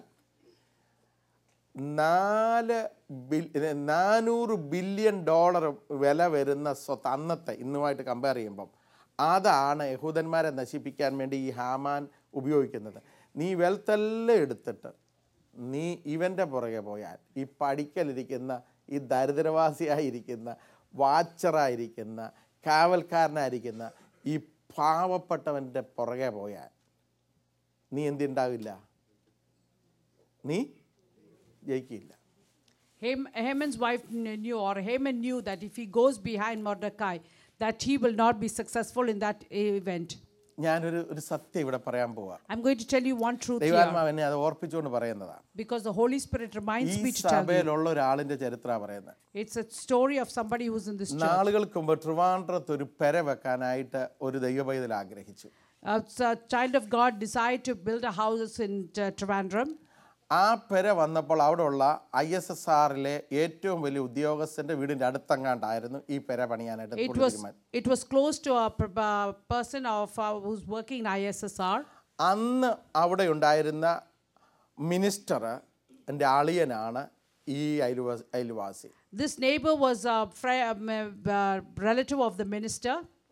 നാല് ബിൽ നാനൂറ് ബില്യൺ ഡോളർ വില വരുന്ന സ്വത്ത് അന്നത്തെ ഇന്നുമായിട്ട് കമ്പയർ ചെയ്യുമ്പം അതാണ് യഹൂദന്മാരെ നശിപ്പിക്കാൻ വേണ്ടി ഈ ഹാമാൻ ഉപയോഗിക്കുന്നത് നീ വെൽത്തെല്ലാം എടുത്തിട്ട് നീ ഇവൻ്റെ പുറകെ പോയാൽ ഈ പഠിക്കലിരിക്കുന്ന ഈ ദരിദ്രവാസിയായിരിക്കുന്ന വാച്ചറായിരിക്കുന്ന കാവൽക്കാരനായിരിക്കുന്ന ഈ പാവപ്പെട്ടവൻ്റെ പുറകെ പോയാൽ നീ എന്തുണ്ടാവില്ല നീ ജയിക്കില്ല Ham- Haman's wife kn- knew, or Haman knew, that if he goes behind Mordecai, that he will not be successful in that event. ഞാനൊരു ഒരു സത്യം ഇവിടെ പറയാൻ പോവാ I'm going to tell you one truth here, ദൈവാത്മാവ് എന്നെ അത് ഓർപ്പിച്ചുകൊണ്ട് പറയുന്നതാണ് because the Holy Spirit reminds ഈ me to tell you. സഭയിലുള്ള ഒരാളിന്റെ ചരിത്രമാണ് പറയുന്നത് It's a story of somebody who's in this church. നാളുകൾക്ക് മുമ്പ് ട്രിവാൻഡ്രത്ത് ഒരു പെര വെക്കാനായിട്ട് ഒരു ദൈവപൈതൽ ആഗ്രഹിച്ചു A s- child of God decided to build a house in uh, Trivandrum. ആ പെര വന്നപ്പോൾ അവിടെയുള്ള ഐ എസ് എസ് ആറിലെ ഏറ്റവും വലിയ ഉദ്യോഗസ്ഥന്റെ വീടിന്റെ അടുത്തെങ്ങാണ്ടായിരുന്നു ഈ പെര പണിയാനായിട്ട് It പുള്ളി was, തീരുമാനം it was close to a per- uh, person of uh, who's working in ISSR. അന്ന് അവിടെ ഉണ്ടായിരുന്ന മിനിസ്റ്റർ എൻ്റെ അളിയനാണ് ഈ അയൽവാസി അയൽവാസി This neighbor was a fri- um, uh, relative of the minister.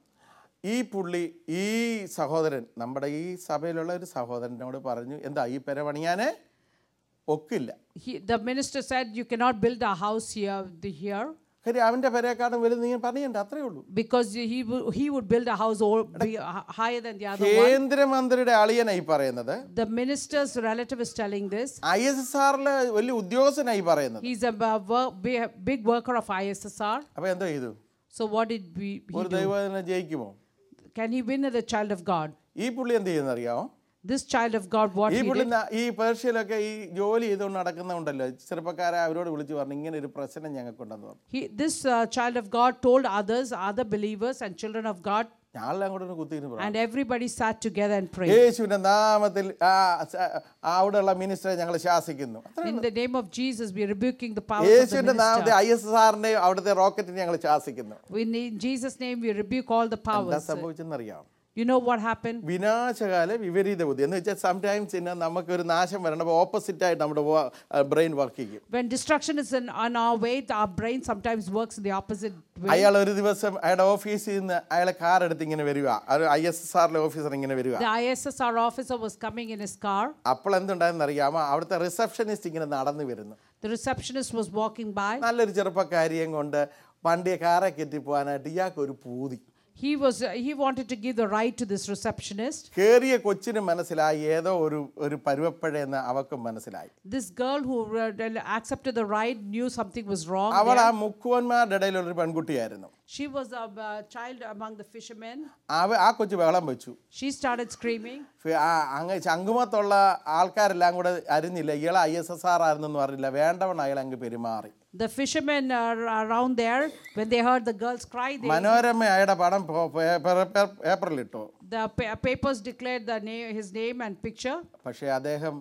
ഈ പുള്ളി ഈ സഹോദരൻ നമ്മുടെ ഈ സഭയിലുള്ള ഒരു സഹോദരനോട് പറഞ്ഞു എന്താ ഈ പെര പണിയാനേ ഒക്കില്ല He, the minister said, You cannot build a house here, the, here കാര്യം അവൻ്റെ പെരയെക്കാളും വലുത് നീ പണിയണ്ട അത്രേ ഉള്ളൂ because he, wou- he would build a house all, be, h- higher than the other one. കേന്ദ്രമന്ത്രിയുടെ അളിയനായി പറയുന്നത് The minister's relative is telling this. I S S ആറിലെ വലിയ uദ്യോഗസ്ഥനായി പറയുന്നത് He's a b- wo- bi- big worker of ISSR. അപ്പൊ എന്തോ ചെയ്തു So, what did we, he ഒരു do? ദൈവത്തിനെ ജയിക്കുമോ Can he win as a child of God? ഈ പുള്ളി എന്ത് ചെയ്യുന്ന അറിയാമോ This child of God, what ഈ he പുള്ളി did? ന- ഈ പേർഷ്യയിലൊക്കെ ഈ ജോലി ചെയ്തുകൊണ്ട് നടക്കുന്നുണ്ടല്ലോ ചെറുപ്പക്കാരെ അവരോട് വിളിച്ചു പറഞ്ഞു ഇങ്ങനെ ഒരു പ്രശ്നം ഞങ്ങൾക്കുണ്ടെന്ന് പറഞ്ഞു He, this uh, child of God told others, other believers and children of God, ഞാനെല്ലാം കൂടെ ഒന്ന് കുത്തിയിരുന്നു പറഞ്ഞു and everybody sat together and prayed. യേശുവിന്റെ നാമത്തിൽ ആ സ- ആ അവിടെയുള്ള മിനിസ്റ്ററെ ഞങ്ങൾ ശാസിക്കുന്നു In the name of Jesus, we are rebuking the power of the യേശുവിന്റെ നാമത്തിൽ minister. ഐ എസ് എസ് ആറിന്റെയും അവിടുത്തെ റോക്കറ്റിനെ ഞങ്ങൾ ശാസിക്കുന്നു We need, in Jesus' name, we rebuke all the എന്താ powers. സംഭവിച്ചെന്നറിയാം You know what happened? വിനാശകാല വിപരീത ബുദ്ധി എന്ന് വെച്ചാൽ സംടൈംസ് ഇന്ന് നമുക്കൊരു നാശം വരണം ഓപ്പോസിറ്റ് ആയിട്ട് നമ്മുടെ ബ്രെയിൻ വർക്ക് ചെയ്യും When destruction is in, on our way, our brain sometimes works in the opposite way. അയാൾ ഒരു ദിവസം അയാളുടെ ഓഫീസിൽ നിന്ന് അയാളെ കാർ എടുത്ത് ഇങ്ങനെ വരിക ഒരു ഐ എസ് എസ് ആറിലെ ഓഫീസർ ഇങ്ങനെ വരിക The ISSR officer was coming in his car. അപ്പോൾ എന്തുണ്ടായെന്ന് അറിയാമോ അവിടുത്തെ റിസപ്ഷനിസ്റ്റ് ഇങ്ങനെ നടന്നു വരുന്നു The receptionist was walking by. നല്ലൊരു ചെറുപ്പക്കാരിയും കൊണ്ട് വണ്ടിയെ കാറെ കയറ്റി പോകാനായിട്ട് ഇയാൾക്ക് ഒരു പൂതി He was uh, he wanted to give the ride to this receptionist. കേറിയ കൊച്ചിന് മനസ്സിലായി ഏതോ ഒരു ഒരു പരുവപ്പഴയെന്ന് അവക്കും മനസ്സിലായി This girl who uh, accepted the ride knew something was wrong. അവൾ there. ആ മുക്കുവന്മാരുടെ ഇടയിലുള്ള ഒരു പെൺകുട്ടിയായിരുന്നു She was a uh, child among the fishermen. അവ ആ കൊച്ചു ബഹളം വെച്ചു She started screaming. ഫി- ആ അങ്ങ് ചങ്കുമത്തുള്ള ആൾക്കാരെല്ലാം കൂടെ അറിഞ്ഞില്ല ഇയാൾ ഐ എസ് എസ് ആർ ആയിരുന്നെന്ന് പറഞ്ഞില്ല വേണ്ടവൺ അയാൾ അങ്ങ് പെരുമാറി The fishermen uh, around there, when they heard the girls cry, they, Manorama അയാളുടെ പടം പോ- പേ- പേ- പേ- പേപ്പറിലിട്ടു the pa- papers declared the name, his name and picture. പക്ഷേ അദ്ദേഹം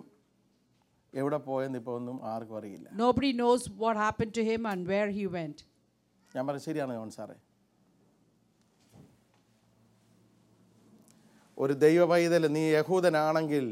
എവിടെ പോയെന്ന് ഇപ്പോൾ ഒന്നും ആർക്കും അറിയില്ല Nobody knows what happened to him and where he went. ഞാൻ പറഞ്ഞു ശരിയാണ് ജോൺ സാറേ ഒരു ദൈവ പൈതൽ നീ യഹൂദനാണെങ്കിൽ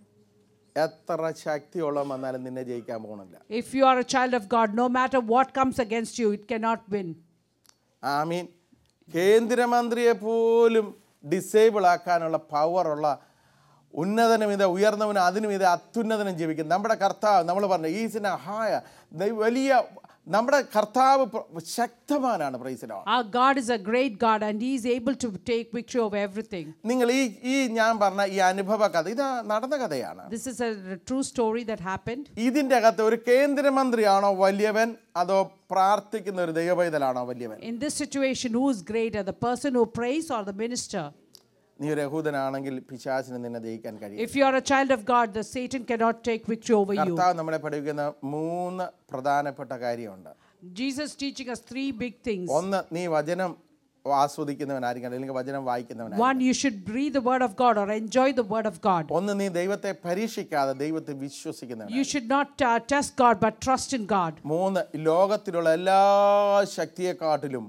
എത്ര ശക്തിയോളം വന്നാലും നിന്നെ ജയിക്കാൻ പോകണില്ല If you are a child of God, no matter what comes against you, it cannot win. ആമീൻ കേന്ദ്രമന്ത്രിയെ പോലും ഡിസേബിൾ ആക്കാനുള്ള പവറുള്ള ഉന്നതനും ഇത് ഉയർന്നവനും അതിനും ഇത് അത്യുന്നതനും ജീവിക്കും നമ്മുടെ കർത്താവ് നമ്മൾ പറഞ്ഞു ഈസിന ഹായ വലിയ നമ്മുടെ കർത്താവ് പ്ര- ശക്തമാനാണ് പ്രൈസിലോ Our God is a great God and He is able to take victory over everything. നിങ്ങൾ ഈ ഈ ഞാൻ പറഞ്ഞ ഈ അനുഭവ കഥ ഇത് നടന്ന കഥയാണ് This is a true story that happened. ഇതിന്റെ അകത്ത് ഒരു കേന്ദ്രമന്ത്രിയാണോ വലിയവൻ അതോ പ്രാർത്ഥിക്കുന്ന ഒരു ദൈവപൈതലാണോ വലിയവൻ In this situation, who is greater, the person who prays or the minister? നീ ഒരു യഹൂദനാണെങ്കിൽ പിശാചിന് നിന്നെ ജയിക്കാൻ കഴിയും If you are a child of God, the Satan cannot take victory over you. കർത്താവ് നമ്മളെ പഠിപ്പിക്കുന്ന മൂന്ന് പ്രധാനപ്പെട്ട കാര്യമുണ്ട് Jesus teaching us three big things. ഒന്ന് നീ വചനം ആസ്വദിക്കുന്നവനായിരിക്കണം അല്ലെങ്കിൽ വചനം വായിക്കുന്നവനായിരിക്കണം One, you should read the word of God or enjoy the word of God. ഒന്ന് നീ ദൈവത്തെ പരീക്ഷിക്കാതെ ദൈവത്തെ വിശ്വസിക്കുന്നവൻ You should not uh, test God but trust in God. മൂന്ന് ലോകത്തിലുള്ള എല്ലാ ശക്തിയെക്കാട്ടിലും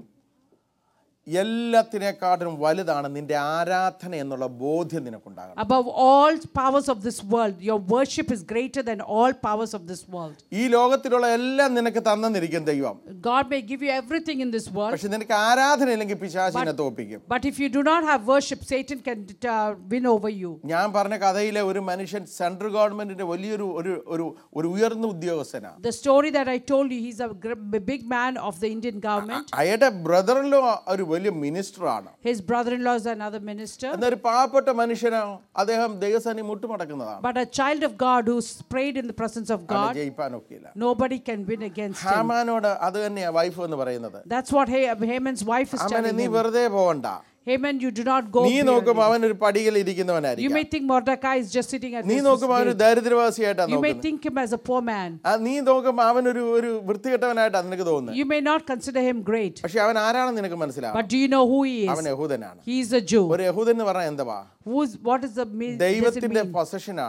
എല്ലാത്തിനെക്കാട്ടിലും വലുതാണ് നിന്റെ ആരാധന എന്നുള്ള ബോധ്യം നിനക്കുണ്ടാകണം Above all powers of this world, your worship is greater than all powers of this world. ഈ ലോകത്തിലുള്ള എല്ലാം നിനക്ക് തന്നെന്നിരിക്കും ദൈവം God may give you everything in this world, പക്ഷെ നിനക്ക് ആരാധന ഇല്ലെങ്കിൽ പിശാചിനെ തോപ്പിക്കും but if you do not have worship, Satan can uh, win over you. ഞാൻ പറഞ്ഞ കഥയിലെ ഒരു മനുഷ്യൻ സെൻട്രൽ ഗവൺമെന്റിന്റെ വലിയൊരു ഒരു ഒരു ഒരു ഉയർന്ന ഉദ്യോഗസ്ഥനാണ് The story that I told you, he's a gr- big man of the Indian government. അയാളുടെ ബ്രദറിലോ ഒരു വലിയ മിനിസ്റ്ററാണ് His brother-in-law is another minister. എന്നൊരു പാവപ്പെട്ട മനുഷ്യനോ അദ്ദേഹം ദൈവസേന മുട്ടുമടക്കുന്നതാണ് But a child of God who's prayed in the presence of അവനെ God, ജയിപ്പാനൊക്കെയില്ല nobody can win against him. ഹാമാനോട് അത് തന്നെയാ wife എന്ന് പറയുന്നത് That's what Ha- Haman's wife is അവനെ telling നീ him. വെറുതെ പോകണ്ട Haman, you do not go. നീ beer. നോക്കുമ്പോൾ അവൻ ഒരു പടികയിൽ You ഇരിക്കുന്നവനായിരിക്കും may think Mordecai is just sitting at നീ his നോക്കുമ്പോൾ അവൻ ഒരു gate. ദരിദ്രവാസിയായിട്ടാണ് You may നോക്കുന്നത് think him as a poor man. ആ നീ നോക്കുമ്പോൾ അവൻ ഒരു ഒരു വൃത്തികെട്ടവനായിട്ടാണ് നിനക്ക് തോന്നുന്നത് You may not consider him great. പക്ഷെ അവൻ ആരാണെന്ന് നിനക്ക് മനസ്സിലാവും But do you know who he അവൻ is? യഹൂദനാണ് He is a Jew. ഒരു യഹൂദൻ എന്ന് പറഞ്ഞാൽ എന്തുവാ Who is, what is the mean? does it ദൈവത്തിന്റെ mean? പൊസഷനാണ്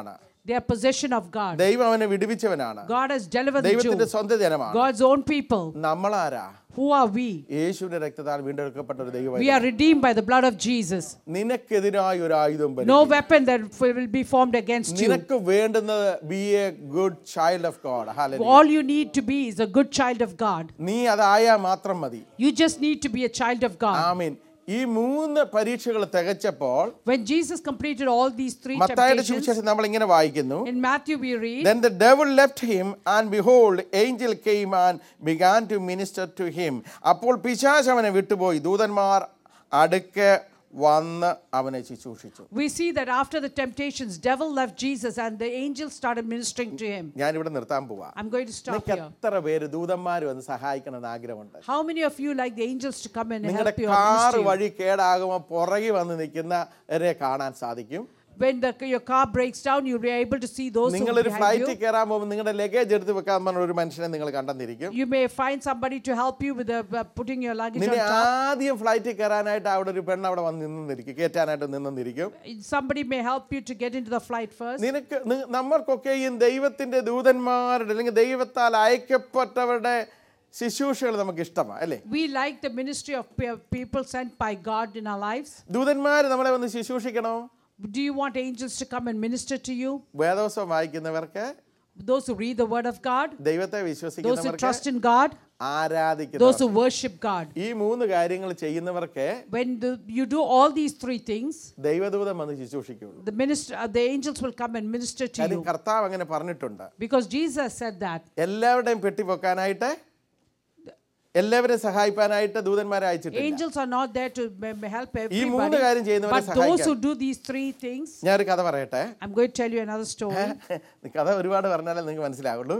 They are possession of God. ദൈവം അവനെ വിടുവിച്ചവനാണ് God has delivered the ദൈവത്തിന്റെ Jew. സ്വന്തം ജനമാണ് God's own people. നമ്മളാരാ Who are we? യേശുവിന്റെ രക്തത്താൽ വീണ്ടെടുക്കപ്പെട്ട ഒരു ദൈവം We are redeemed by the blood of Jesus. നിനക്കെതിരായ ഒരു ആയുധം വരും No weapon that will be formed against you. നിനക്ക് വേണ്ടുന്നത് be a good child of God All you need to be is a good child of God. നീ അതായാൽ മാത്രം മതി You just need to be a child of God. ആമീൻ ഈ മൂന്ന് പരീക്ഷകൾ തികച്ചപ്പോൾ When Jesus completed all these three മത്തായുടെ temptations, സുവിശേഷം നമ്മൾ ഇങ്ങനെ വായിക്കുന്നു in Matthew we read, Then the devil left him, and behold, angel came and began to minister to him. അപ്പോൾ പിശാച് അവനെ വിട്ടുപോയി ദൂതന്മാർ അടുക്കെ വന്ന് അവനെ ശുശ്രൂഷിച്ചു we see that after the temptations, devil left Jesus and the angels started ministering to him. ഞാനിവിടെ നിർത്താൻ പോവാ I'm going to stop നിങ്ങൾക്ക് here. എത്ര പേര് ദൂതന്മാർ വന്ന് സഹായിക്കണമെന്ന് ആഗ്രഹമുണ്ട് How many of you like the angels to come and നിങ്ങളുടെ help you or car minister you? വഴി കേടാകുമ്പോൾ പുറകെ വന്ന് നിൽക്കുന്നവരെ കാണാൻ സാധിക്കും When the, your car breaks down, you'll be able to see those who are നിങ്ങളൊരു behind ഫ്ലൈറ്റിൽ you. കയറാൻ പോകുമ്പോൾ നിങ്ങളുടെ ലഗേജ് എടുത്ത് വെക്കാൻ പറഞ്ഞ ഒരു മനുഷ്യനെ നിങ്ങൾ കണ്ടെന്നിരിക്കും You may find somebody to help you with the, uh, putting your luggage on നിന്നെ top. ആദ്യം ഫ്ലൈറ്റിൽ കയറാനായിട്ട് അവിടെ ഒരു പെണ്ണ് അവിടെ വന്ന് നിന്നിരിക്കും കയറ്റാനായിട്ട് നിന്നിരിക്കും Somebody may help you to get into the flight first. നിനക്ക് നി- നമ്മൾക്കൊക്കെയും ദൈവത്തിന്റെ ദൂതന്മാരുടെ അല്ലെങ്കിൽ ദൈവത്താൽ അയക്കപ്പെട്ടവരുടെ ശുശ്രൂഷകൾ നമുക്ക് ഇഷ്ടമാണ് അല്ലേ We like the ministry of pe- people sent by God in our lives. ദൂതന്മാർ നമ്മളെ വന്ന് ശുശ്രൂഷിക്കണോ Do you want angels to come and minister to you? വേദോത്സവം വായിക്കുന്നവർക്ക് Those who read the word of God, ദൈവത്തെ those who വിശ്വസിക്കുന്നവർക്ക് trust in God, ആരാധിക്കുന്നവർ those who worship God. ഈ മൂന്ന് കാര്യങ്ങൾ ചെയ്യുന്നവർക്ക് When the, you do all these three things, ദൈവദൂതം വന്ന് ശുശ്രൂഷിക്കുള്ളൂ the minister, uh, the angels will come and minister to കാര്യം you. കർത്താവ് അങ്ങനെ പറഞ്ഞിട്ടുണ്ട് Because Jesus said that. എല്ലാവരുടെയും പെട്ടി പൊക്കാനായിട്ട് എല്ലാവരെയും സഹായിക്കാനായിട്ട് ദൂതന്മാരെ അയച്ചിട്ടില്ല Angels are not there to m- m- help ഈ മൂന്ന് everybody. കാര്യം ചെയ്യുന്നവരെ But those who സഹായിക്കാൻ do these three things, ഞാനൊരു കഥ പറയട്ടെ I'm going to tell you another story. കഥ ഒരുപാട് പറഞ്ഞാലേ നിങ്ങൾക്ക് മനസ്സിലാവുള്ളൂ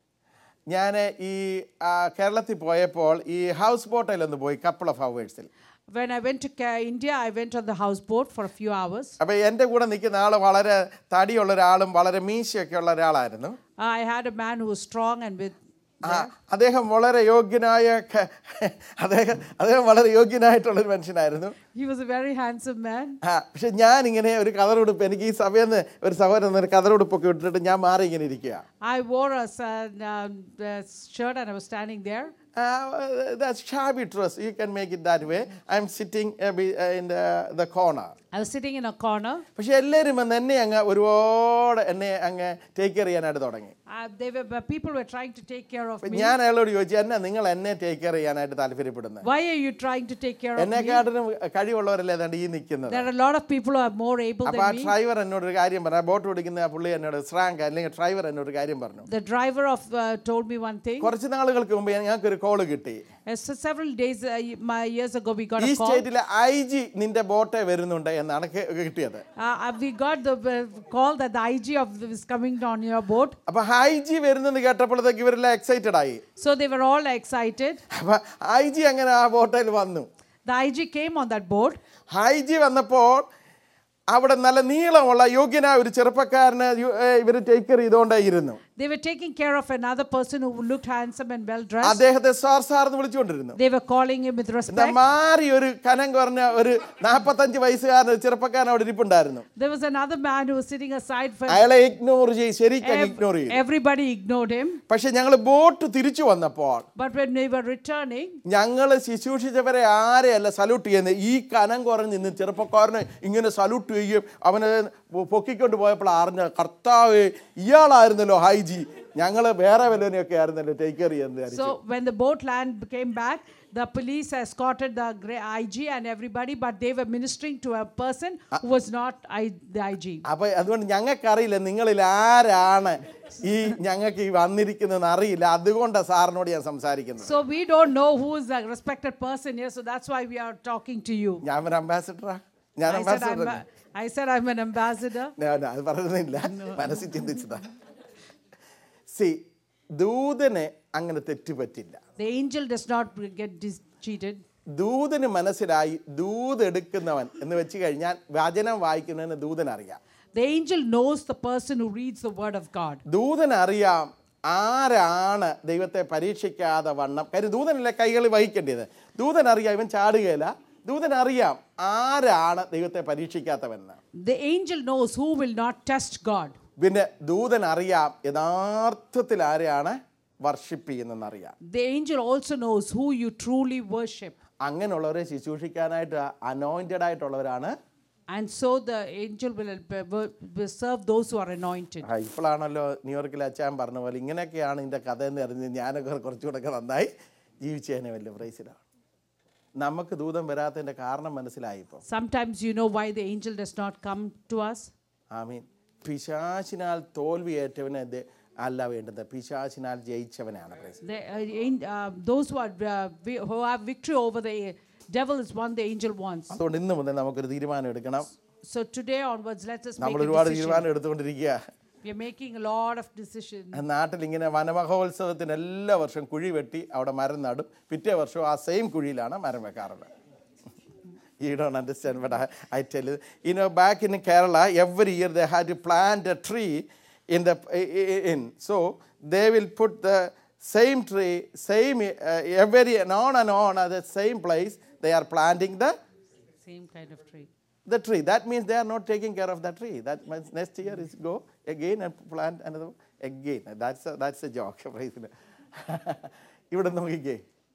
ഞാൻ ഈ ആ, കേരളത്തിൽ പോയപ്പോൾ ഈ ഹൗസ് ബോട്ടിലൊന്ന് പോയി കപ്പിൾ ഓഫ് ഹവേഴ്സിൽ When I went to Ca- India, I went on the houseboat for a few hours. അപ്പോൾ എൻ്റെ കൂടെ നിൽക്കുന്ന ആൾ വളരെ തടിയുള്ള ഒരാളും വളരെ മീശയൊക്കെ ഉള്ള ഒരാളായിരുന്നു I had a man who was strong and with. ആ, അദ്ദേഹം വളരെ യോഗ്യനായ ക- അദ്ദേഹം അദ്ദേഹം വളരെ യോഗ്യനായിട്ടുള്ള ഒരു മനുഷ്യനായിരുന്നു He was a very handsome man. ആ പക്ഷെ ഞാൻ ഇങ്ങനെ ഒരു കതറുടുപ്പ് എനിക്ക് ഈ സഭയിൽ നിന്ന് ഒരു സഹോദരൻ ഒരു കതറുടുപ്പൊക്കെ ഇട്ടിട്ട് ഞാൻ മാറി ഇങ്ങനെ ഇരിക്കുക I wore a s- uh, um, uh, shirt and I was standing there. that's shabby dress you can make it that way i'm sitting uh, be- uh, in the, the corner I was sitting in a corner. പക്ഷെ എല്ലാവരും വന്ന് എന്നെ അങ്ങ് ഒരുപാട് എന്നെ അങ്ങ് take care ചെയ്യാനായിട്ട് തുടങ്ങി Uh, they were, but people were trying to take care of അപ്പൊ me. ഞാൻ അയാളോട് ചോദിച്ചു എന്നെ നിങ്ങൾ എന്നെ ടേക്ക് കെയർ ചെയ്യാനായിട്ട് താല്പര്യപ്പെടുന്നത് Why are you trying to take care of me? എന്നെക്കാട്ടിനും കഴിവുള്ളവരല്ലേ ഏതാണ്ട് ഈ നിൽക്കുന്നത് There are a lot of people who are more able അപ്പൊ ആ than me. ഡ്രൈവർ എന്നോട് ഒരു കാര്യം പറഞ്ഞു ആ ബോട്ട് ഓടിക്കുന്ന ആ പുള്ളി എന്നോട് ശ്രാങ്ക് അല്ലെങ്കിൽ ഡ്രൈവർ എന്നോട് ഒരു കാര്യം പറഞ്ഞു The driver of uh, told me one thing. കുറച്ച് നാളുകൾക്ക് മുമ്പ് ഞങ്ങൾക്ക് ഒരു കോള് കിട്ടി Uh, so several days, uh, y- my years ago, we got ഈ a call. സ്റ്റേറ്റിലെ ഐ ജി നിന്റെ ബോട്ടേ വരുന്നുണ്ട് എന്നാണ് കെ- കിട്ടിയത് Uh, uh, we got the uh, call that the IG of the, is coming on your boat. അപ്പൊ I G വരുന്നെന്ന് കേട്ടപ്പോഴത്തേക്ക് ഇവരെല്ലാം എക്സൈറ്റഡ് ആയി So they were all excited. അപ്പൊ ഐ ജി അങ്ങനെ ആ ബോട്ടയിൽ വന്നു The IG came on that boat. I G വന്നപ്പോൾ അവിടെ നല്ല നീളമുള്ള യോഗ്യനായ ഒരു ചെറുപ്പക്കാരനെ ഇവർ ടേക്ക് കെയർ ചെയ്തുകൊണ്ടേ ഇരുന്നു They were taking care of another person who looked handsome and well dressed. അദ്ദേഹത്തെ സാർ സാർ എന്ന് വിളിച്ചുകൊണ്ടിരുന്നു They were calling him with എന്താ respect. മാറി ഒരു കനം കുറഞ്ഞ ഒരു നാപ്പത്തഞ്ച് വയസ്സുകാരൻ ഒരു ചെറുപ്പക്കാരൻ അവിടെ ഇരിപ്പുണ്ടായിരുന്നു There was another man who was sitting aside for അയാളെ ഇഗ്നോർ ചെയ്യും ശരിക്കും ev- ഇഗ്നോർ ചെയ്യും everybody ignored him. പക്ഷെ ഞങ്ങൾ ബോട്ട് തിരിച്ചു വന്നപ്പോൾ But when they were returning, ഞങ്ങൾ ശുശ്രൂഷിച്ചവരെ ആരെയല്ല സല്യൂട്ട് ചെയ്യുന്നത് ഈ കനം കുറഞ്ഞ് നിന്ന് ചെറുപ്പക്കാരനെ ഇങ്ങനെ സല്യൂട്ട് ചെയ്യും അവനെ പൊക്കിക്കൊണ്ട് പോയപ്പോൾ അറിഞ്ഞ കർത്താവ് ഇയാളായിരുന്നല്ലോ ഹൈജി ഞങ്ങൾ വേറെ വല്ലവനെയൊക്കെ ആയിരുന്നല്ലോ ടേക്ക് കെയർ ചെയ്യുന്നത് വിചാരിച്ചു. so when the boat land came back, the police escorted the gra- IG and everybody, but they were ministering to a person who was not I, the IG. അപ്പൊ അതുകൊണ്ട് ഞങ്ങൾക്കറിയില്ല നിങ്ങളിൽ ആരാണ് ഈ ഞങ്ങൾക്ക് ഈ വന്നിരിക്കുന്നതെന്ന് അറിയില്ല അതുകൊണ്ടാണ് സാറിനോട് ഞാൻ സംസാരിക്കുന്നത് So we don't know who is the respected person here, so that's why we are talking to you. ഞാൻ ഒരു അംബാസിഡറാ ഞാൻ I said, I'm ambassador a, I said I'm an ambassador. അത് പറയുന്നില്ല മനസ്സിൽ ചിന്തിച്ചതാ സി ദൂതന് അങ്ങനെ തെറ്റുപറ്റില്ല The angel does not get dis- cheated. ദൂതന് മനസ്സിലായി ദൂത് എടുക്കുന്നവൻ എന്ന് വെച്ച് കഴിഞ്ഞാൽ വചനം വായിക്കുന്നതിന് ദൂതൻ അറിയാം The angel knows the person who reads the word of God. ദൂതൻ അറിയാം ആരാണ് ദൈവത്തെ പരീക്ഷിക്കാതെ വണ്ണം കാര്യം ദൂതനല്ലേ കൈകളിൽ വഹിക്കേണ്ടത് ദൂതൻ അറിയാം ഇവൻ ചാടുകയില്ല ദൂതൻ അറിയാം ആരാണ് ദൈവത്തെ പരീക്ഷിക്കാത്തവെന്ന് The angel knows who will not test God. പിന്നെ ദൂതൻ അറിയാം യഥാർത്ഥത്തിൽ ആരെയാണ് വർഷിപ്പ് ചെയ്യുന്നതെന്ന് അറിയാം The angel also knows who you truly worship. അങ്ങനെയുള്ളവരെ ശുശ്രൂഷിക്കാനായിട്ട് അനോയിൻറ്റഡ് ആയിട്ടുള്ളവരാണ് And so the angel will, will, will serve those who are anointed. ആ, ഇപ്പോഴാണല്ലോ ന്യൂയോർക്കിലെ അച്ഛൻ പറഞ്ഞ പോലെ ഇങ്ങനെയൊക്കെയാണ് ഇതിൻ്റെ കഥ എന്ന് അറിഞ്ഞ് ഞാനൊക്കെ കുറച്ചുകൂടെ ഒക്കെ നന്നായി ജീവിച്ചതിനെ വലിയ പ്രൈസിലാണ് നമുക്ക് ദൂതം വരാത്തതിൻ്റെ കാരണം മനസ്സിലായി ഇപ്പോൾ Sometimes you know why the angel does not come to us. I mean പിശാചിനാൽ തോൽവിയേറ്റവനെ ദേ- അല്ല വേണ്ടത് പിശാചിനാൽ ജയിച്ചവനാണ് praise The, uh, an- uh, those who, are, uh, vi- who have victory over the devil is one the angel wants. അതുകൊണ്ട് ഇന്ന് മുതൽ നമുക്കൊരു തീരുമാനം എടുക്കണം So today onwards, let us make നമ്മൾ a ഒരുപാട് decision. തീരുമാനം എടുത്തുകൊണ്ടിരിക്കുക We are making a lot of decisions. നാട്ടിൽ ഇങ്ങനെ വനമഹോത്സവത്തിന് എല്ലാ വർഷവും കുഴി വെട്ടി അവിടെ മരം നടും പിറ്റേ വർഷവും ആ സെയിം കുഴിയിലാണ് മരം വെക്കാറുള്ളത് You don't understand what I, I tell you. You know, back in Kerala, every year they had to plant a tree in the in. So they will put the same tree, same uh, every and on and on at the same place. They are planting the Same kind of tree. the tree. That means they are not taking care of the tree. That means next year is go again and plant another again. That's a, that's a joke. praise the Lord. ഇവിടെ നോക്കിക്കേ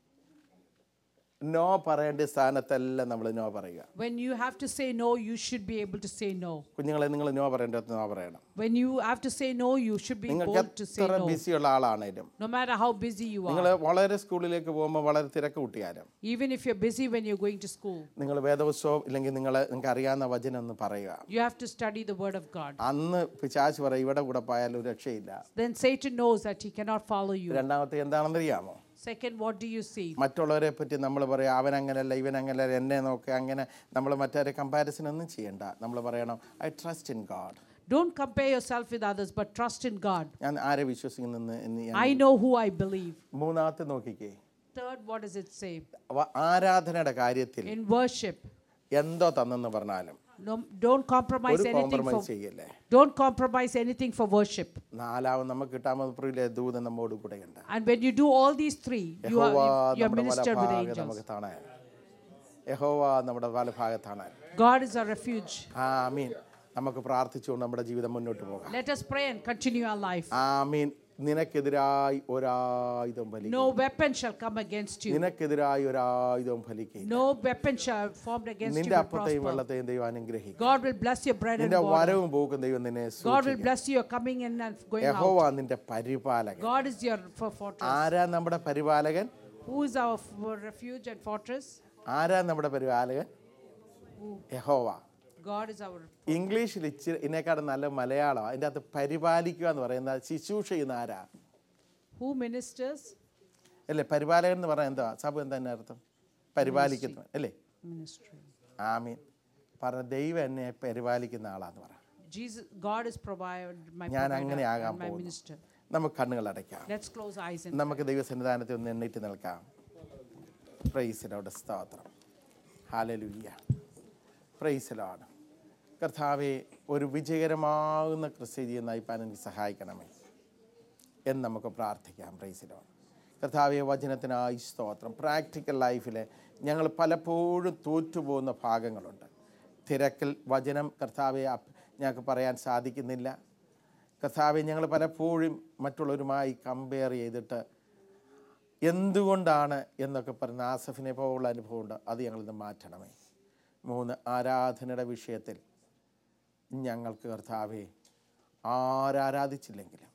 no പറയേണ്ട സ്ഥാനത്തെല്ലാം നമ്മൾ no പറയുക When you have to say no, you should be able to say no. കുഞ്ഞുങ്ങളെ നിങ്ങൾ no പറയേണ്ടത് no പറയണം When you have to say no, you should be നിങ്ങൾക്ക് bold to say എത്ര no. ബിസിയുള്ള ആളാണേലും No matter how busy you നിങ്ങൾ are. വളരെ സ്കൂളിലേക്ക് പോകുമ്പോൾ വളരെ തിരക്ക് കൂട്ടിയാലും Even if you're busy when you're going to school, നിങ്ങൾ വേദോത്സവം ഇല്ലെങ്കിൽ നിങ്ങൾ നിങ്ങൾക്ക് അറിയാവുന്ന വചനം ഒന്ന് പറയുക you have to study the word of God. അന്ന് പിശാച്ച് പറയും ഇവിടെ കൂടെ പോയാലും ഒരു രക്ഷയില്ല Then Satan knows that he cannot follow you. രണ്ടാമത്തെ എന്താണെന്നറിയാമോ Second, what do you see? മറ്റുള്ളവരെ പറ്റി നമ്മൾ പറയാം അവൻ അങ്ങനെയല്ല ഇവൻ അങ്ങനെയല്ല എന്നെ നോക്കി അങ്ങനെ നമ്മൾ മറ്റേ കമ്പാരിസൺ ഒന്നും ചെയ്യണ്ട നമ്മൾ പറയണം I trust in God Don't compare yourself with others, but trust in God. ഞാൻ ആരെ വിശ്വസിക്കുന്നെന്ന് എന്ന് ഞാൻ I know who I believe. മൂന്നാമത്തെ നോക്കിക്കേ Third, what does it say? അവ ആരാധനയുടെ കാര്യത്തിൽ In worship, എന്തോ തന്നെന്ന് പറഞ്ഞാലും no, don't compromise ഒരു anything for കോംപ്രമൈസ് ചെയ്യല്ലേ don't compromise anything for worship. നാലാമത് നമുക്ക് കിട്ടാമത് പ്രിയിലെ ദൂതൻ നമ്മോട് കൂടെയുണ്ട് And when you do all these three, you യഹോവ are you are നമ്മുടെ ministered with വലഭാഗം angels. നമുക്ക് കാണാൻ യഹോവ നമ്മുടെ വലഭാഗത്താണ് God is our refuge. ആമീൻ നമുക്ക് പ്രാർത്ഥിച്ചുകൊണ്ട് നമ്മുടെ ജീവിതം മുന്നോട്ട് പോകാം Let us pray and continue our life. Amin നിനക്കെതിരായി ഒരായുധം ഫലിക്കും No weapon shall come against you. നിനക്കെതിരായി ഒരായുധം ഫലിക്കും No weapon shall formed against you നിന്റെ will അപ്പത്തെയും prosper. വെള്ളത്തെയും ദൈവം അനുഗ്രഹിക്കും God will bless your bread and നിന്റെ water. വരവും പോക്കും ദൈവം നിന്നെ God will സൂക്ഷിക്കും bless you. You're coming in and going out. യഹോവ നിന്റെ പരിപാലകൻ God is your for- fortress. ആരാ നമ്മുടെ പരിപാലകൻ Who is our f- refuge and fortress? ആരാ നമ്മുടെ പരിപാലകൻ യഹോവ God is our. ഇംഗ്ലീഷിൽ ഇച്ചിരി ഇതിനേക്കാളും നല്ല മലയാളം അതിൻ്റെ അകത്ത് പരിപാലിക്കുക എന്ന് പറയുന്നത് ശുശ്രൂഷ ചെയ്യുന്ന ആരാ Who ministers? അല്ലേ പരിപാലകൻ എന്ന് പറഞ്ഞാൽ എന്താ സഭ എന്താ അതിൻ്റെ അർത്ഥം പരിപാലിക്കുന്നു അല്ലേ Ministry. ആമീൻ പറ ദൈവം എന്നെ പരിപാലിക്കുന്ന ആളാന്ന് പറ Jesus, God is provided my ഞാൻ provider അങ്ങനെ ആകാൻ and my പോകുന്നു minister. നമുക്ക് കണ്ണുകൾ അടയ്ക്കാം Let's close eyes and നമുക്ക് ദൈവസന്നിധാനത്തിൽ ഒന്ന് എണ്ണീറ്റ് നിൽക്കാം പ്രൈസിലോട് സ്തോത്രം ഹാലലുയ്യ പ്രൈസിലാണ് കർത്താവെ ഒരു വിജയകരമാകുന്ന ക്രിസ്ത്യ നയിപ്പാൻ എനിക്ക് സഹായിക്കണമേ എന്ന് നമുക്ക് പ്രാർത്ഥിക്കാം പ്രൈസിലോട് കർത്താവെ വചനത്തിനായി സ്തോത്രം പ്രാക്ടിക്കൽ ലൈഫിൽ ഞങ്ങൾ പലപ്പോഴും തോറ്റുപോകുന്ന ഭാഗങ്ങളുണ്ട് തിരക്കിൽ വചനം കർത്താവെ അപ്- ഞങ്ങൾക്ക് പറയാൻ സാധിക്കുന്നില്ല കർത്താവെ ഞങ്ങൾ പലപ്പോഴും മറ്റുള്ളവരുമായി കമ്പയർ ചെയ്തിട്ട് എന്തുകൊണ്ടാണ് എന്നൊക്കെ പറഞ്ഞ ആസഫിനെ പോലുള്ള അനുഭവമുണ്ട് അത് ഞങ്ങളിന്ന് മാറ്റണമേ മൂന്ന് ആരാധനയുടെ വിഷയത്തിൽ ഞങ്ങൾക്ക് കർത്താവെ ആരാരാധിച്ചില്ലെങ്കിലും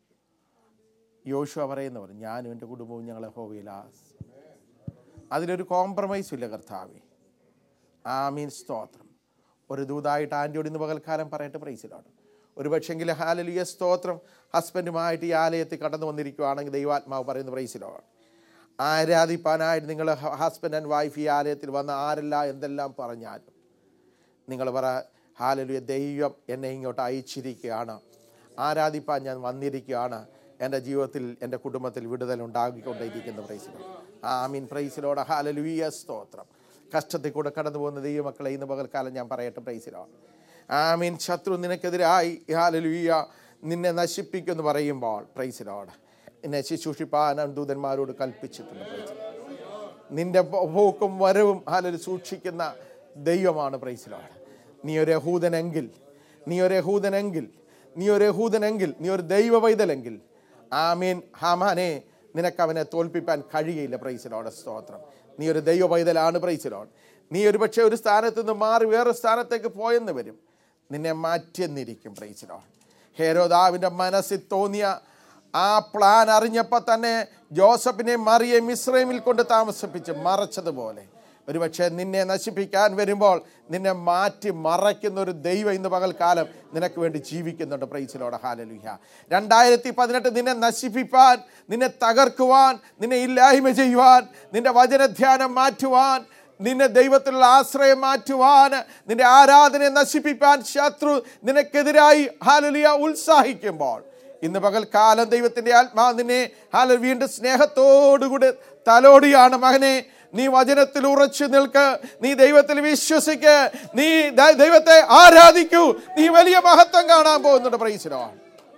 യോശുവ പറയുന്നവർ ഞാനും എൻ്റെ കുടുംബവും ഞങ്ങളെ ഹോവിലാസ് അതിലൊരു കോംപ്രമൈസും ഇല്ല കർത്താവെ ആമീൻ സ്തോത്രം ഒരു ദൂതായിട്ട് ആൻറ്റിയോട് ഇന്ന് പകൽക്കാലം പറയട്ടെ പ്രൈസിലാണ് ഒരു പക്ഷെങ്കിൽ ഹാലലിയ സ്തോത്രം ഹസ്ബൻഡുമായിട്ട് ഈ ആലയത്തിൽ കടന്നു വന്നിരിക്കുകയാണെങ്കിൽ ദൈവാത്മാവ് പറയുന്ന പ്രൈസിലാണ് ആരാധിപ്പാനായിട്ട് നിങ്ങൾ ഹസ്ബൻഡ് ആൻഡ് വൈഫ് ഈ ആലയത്തിൽ വന്ന ആരെല്ലാം എന്തെല്ലാം പറഞ്ഞാലും നിങ്ങൾ പറ ഹാലലുയ ദൈവം എന്നെ ഇങ്ങോട്ട് അയച്ചിരിക്കുകയാണ് ആരാധിപ്പാൻ ഞാൻ വന്നിരിക്കുകയാണ് എൻ്റെ ജീവിതത്തിൽ എൻ്റെ കുടുംബത്തിൽ വിടുതൽ ഉണ്ടാക്കിക്കൊണ്ടിരിക്കുന്ന പ്രൈസിലോട് ആമീൻ പ്രൈസിലോട് ഹാലലുയ സ്തോത്രം കഷ്ടത്തിൽ കൂടെ കടന്നു പോകുന്ന ദൈവമക്കളെ ഇന്ന് പകൽക്കാലം ഞാൻ പറയട്ടെ പ്രൈസിലോട് ആമീൻ ശത്രു നിനക്കെതിരായി ഹാലലുയ നിന്നെ നശിപ്പിക്കുമെന്ന് പറയുമ്പോൾ പ്രൈസിലോട് നിന്നെ ശുശ്രൂഷിപ്പാൻ ദൂതന്മാരോട് കൽപ്പിച്ചിട്ടുണ്ട് പ്രൈസിലോട് നിന്റെ പോ- പോക്കും വരവും ഹാലൽ സൂക്ഷിക്കുന്ന ദൈവമാണ് പ്രൈസിലോട് നീ ഒരു യഹൂദനെങ്കിൽ നീ ഒരു യഹൂദനെങ്കിൽ നീ ഒരു യഹൂദനെങ്കിൽ നീ ഒരു ദൈവ പൈതലെങ്കിൽ ആമീൻ ഹാമാനെ നിനക്ക് അവനെ തോൽപ്പിക്കാൻ കഴിയില്ല പ്രൈസിലോടെ സ്തോത്രം നീ ഒരു ദൈവ പൈതലാണ് പ്രൈസിലോൺ നീ ഒരു പക്ഷേ ഒരു സ്ഥാനത്ത് നിന്ന് മാറി വേറെ സ്ഥാനത്തേക്ക് പോയെന്ന് വരും നിന്നെ മാറ്റിയെന്നിരിക്കും പ്രൈസിലോൺ ഹേരോദാവിൻ്റെ മനസ്സിൽ തോന്നിയ ആ പ്ലാൻ അറിഞ്ഞപ്പോൾ തന്നെ ജോസഫിനെ മറിയെ മിശ്രമിൽ കൊണ്ട് താമസിപ്പിച്ച് മറച്ചതുപോലെ ഒരുപക്ഷെ നിന്നെ നശിപ്പിക്കാൻ വരുമ്പോൾ നിന്നെ മാറ്റി മറയ്ക്കുന്ന ഒരു ദൈവം ഇന്ന് പകൽക്കാലം നിനക്ക് വേണ്ടി ജീവിക്കുന്നുണ്ട് പ്രൈസിലോടെ ഹാലലുഹ രണ്ടായിരത്തി പതിനെട്ട് നിന്നെ നശിപ്പിപ്പാൻ നിന്നെ തകർക്കുവാൻ നിന്നെ ഇല്ലായ്മ ചെയ്യുവാൻ നിന്റെ വചനധ്യാനം മാറ്റുവാൻ നിന്നെ ദൈവത്തിലുള്ള ആശ്രയം മാറ്റുവാൻ നിന്റെ ആരാധനയെ നശിപ്പിക്കാൻ ശത്രു നിനക്കെതിരായി ഹാലലിയ ഉത്സാഹിക്കുമ്പോൾ ഇന്ന് പകൽക്കാലം ദൈവത്തിൻ്റെ ആത്മാവ് നിന്നെ ഹാല വീണ്ടും സ്നേഹത്തോടുകൂടി തലോടിയാണ് മകനെ നീ വചനത്തിൽ ഉറച്ചു നിൽക്ക് നീ ദൈവത്തിൽ വിശ്വസിക്ക് നീ ദ- ദൈവത്തെ ആരാധിക്കൂ നീ വലിയ മഹത്വം കാണാൻ പോകുന്നുണ്ട് പ്രൈസിലാണ്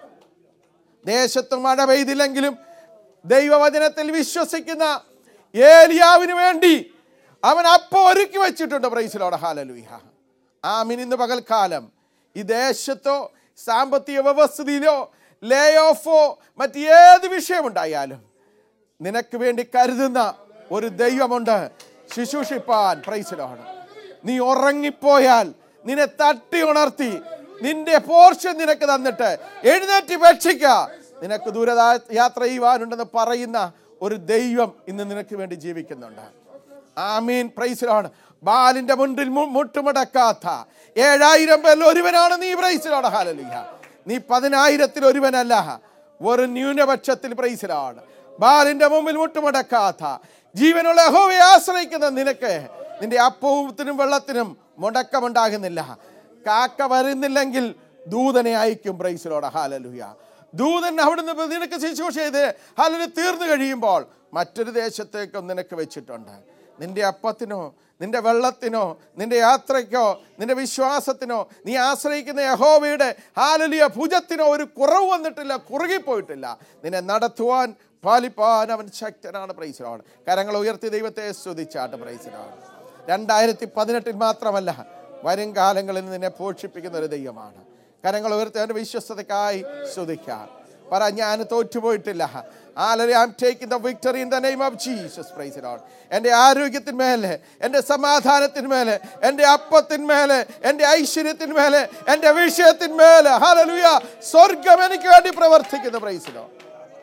ദേശത്ത് മഴ പെയ്തില്ലെങ്കിലും ദൈവവചനത്തിൽ വിശ്വസിക്കുന്ന ഏലിയാവിന് വേണ്ടി അവൻ അപ്പ ഒരുക്കി വെച്ചിട്ടുണ്ട് പ്രൈസിലോടെ ഹാലലുഹ ആമിൻ ഇന്ന് പകൽക്കാലം ഈ ദേശത്തോ സാമ്പത്തിക വ്യവസ്ഥയിലോ ലേ ഓഫോ മറ്റേത് വിഷയമുണ്ടായാലും നിനക്ക് വേണ്ടി കരുതുന്ന ഒരു ദൈവമുണ്ട് ശുശ്രൂഷിപ്പാൻ പ്രൈസിലാണ് നീ ഉറങ്ങിപ്പോയാൽ നിന്നെ തട്ടി ഉണർത്തി നിന്റെ പോർഷൻ നിനക്ക് തന്നിട്ട് എഴുന്നേറ്റ് ഭക്ഷിക്ക നിനക്ക് ദൂര യാത്ര ചെയ്യുവാനുണ്ടെന്ന് പറയുന്ന ഒരു ദൈവം ഇന്ന് നിനക്ക് വേണ്ടി ജീവിക്കുന്നുണ്ട് ആമീൻ പ്രൈസിലാണ് ബാലിന്റെ മുൻപിൽ മു- മുട്ടുമടക്കാത്ത ഏഴായിരം പേരിൽ ഒരുവനാണ് നീ പ്രൈസിലാണ് ഹാലലിയ നീ പതിനായിരത്തിൽ ഒരുവനല്ല ഒരു ന്യൂനപക്ഷത്തിൽ പ്രൈസിലാണ് ബാലിന്റെ മുമ്പിൽ മുട്ടുമടക്കാത്ത ജീവനുള്ള യഹോവയെ ആശ്രയിക്കുന്ന നിനക്ക് നിന്റെ അപ്പൂത്തിനും വെള്ളത്തിനും മുടക്കമുണ്ടാകുന്നില്ല കാക്ക വരുന്നില്ലെങ്കിൽ ദൂതനെ അയക്കും പ്രൈസിലോടെ ഹാലലുയ ദൂതൻ അവിടുന്ന് നിനക്ക് ശുശ്രൂഷ ചെയ്ത് ഹാലലു തീർന്നു കഴിയുമ്പോൾ മറ്റൊരു ദേശത്തേക്കും നിനക്ക് വെച്ചിട്ടുണ്ട് നിന്റെ അപ്പത്തിനോ നിന്റെ വെള്ളത്തിനോ നിന്റെ യാത്രയ്ക്കോ നിന്റെ വിശ്വാസത്തിനോ നീ ആശ്രയിക്കുന്ന യഹോവയുടെ ഹാലലിയ ഭുജത്തിനോ ഒരു കുറവ് വന്നിട്ടില്ല കുറുകിപ്പോയിട്ടില്ല നിന്നെ നടത്തുവാൻ പാലിപ്പാൻ അവൻ ശക്തനാണ് പ്രൈസിലാണ് കരങ്ങൾ ഉയർത്തി ദൈവത്തെ സ്തുതിച്ചാട്ട് പ്രൈസിലാണ് രണ്ടായിരത്തി പതിനെട്ടിൽ മാത്രമല്ല വരും കാലങ്ങളിൽ നിന്നെ പോഷിപ്പിക്കുന്ന ഒരു ദൈവമാണ് കരങ്ങൾ ഉയർത്തി അവൻ്റെ വിശ്വസ്തതയ്ക്കായി സ്തുതിക്കാം പറ ഞാൻ തോറ്റുപോയിട്ടില്ല ആലറി I am taking the victory in the name of Jesus praise Lord എൻ്റെ ആരോഗ്യത്തിന്മേലെ എൻ്റെ സമാധാനത്തിന്മേലെ എൻ്റെ അപ്പത്തിന്മേലെ എൻ്റെ ഐശ്വര്യത്തിന്മേലെ എൻ്റെ വിഷയത്തിന്മേലെ ഹാലലുയ സ്വർഗം എനിക്ക് വേണ്ടി പ്രവർത്തിക്കുന്നു പ്രൈസ് ലോർഡ്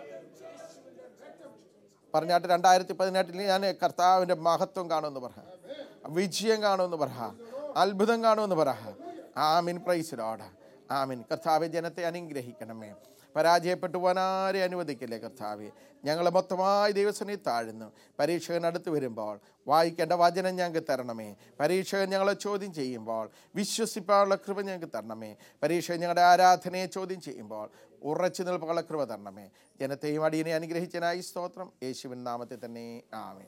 പറഞ്ഞാട്ട് രണ്ടായിരത്തി പതിനെട്ടിൽ ഞാൻ കർത്താവിൻ്റെ മഹത്വം കാണുമെന്ന് പറ വിജയം കാണുമെന്ന് പറ അത്ഭുതം കാണുമെന്ന് പറ ആമിൻ പ്രൈസ് ലോഡ് ആമിൻ കർത്താവെ ജനത്തെ അനുഗ്രഹിക്കണമേ പരാജയപ്പെട്ടു പോകാൻ ആരെ അനുവദിക്കില്ലേ കർത്താവെ ഞങ്ങൾ മൊത്തമായി ദൈവസനെ താഴുന്നു പരീക്ഷകൻ അടുത്ത് വരുമ്പോൾ വായിക്കേണ്ട വചനം ഞങ്ങൾക്ക് തരണമേ പരീക്ഷകൻ ഞങ്ങളെ ചോദ്യം ചെയ്യുമ്പോൾ വിശ്വസിപ്പാനുള്ള കൃപ ഞങ്ങൾക്ക് തരണമേ പരീക്ഷകൻ ഞങ്ങളുടെ ആരാധനയെ ചോദ്യം ചെയ്യുമ്പോൾ ഉറച്ചു നിൽപ്പുള്ള കൃപ തരണമേ ജനത്തെയും അടിയനെ അനുഗ്രഹിച്ചനായി സ്തോത്രം യേശുവിൻ നാമത്തിൽ തന്നെ ആമേ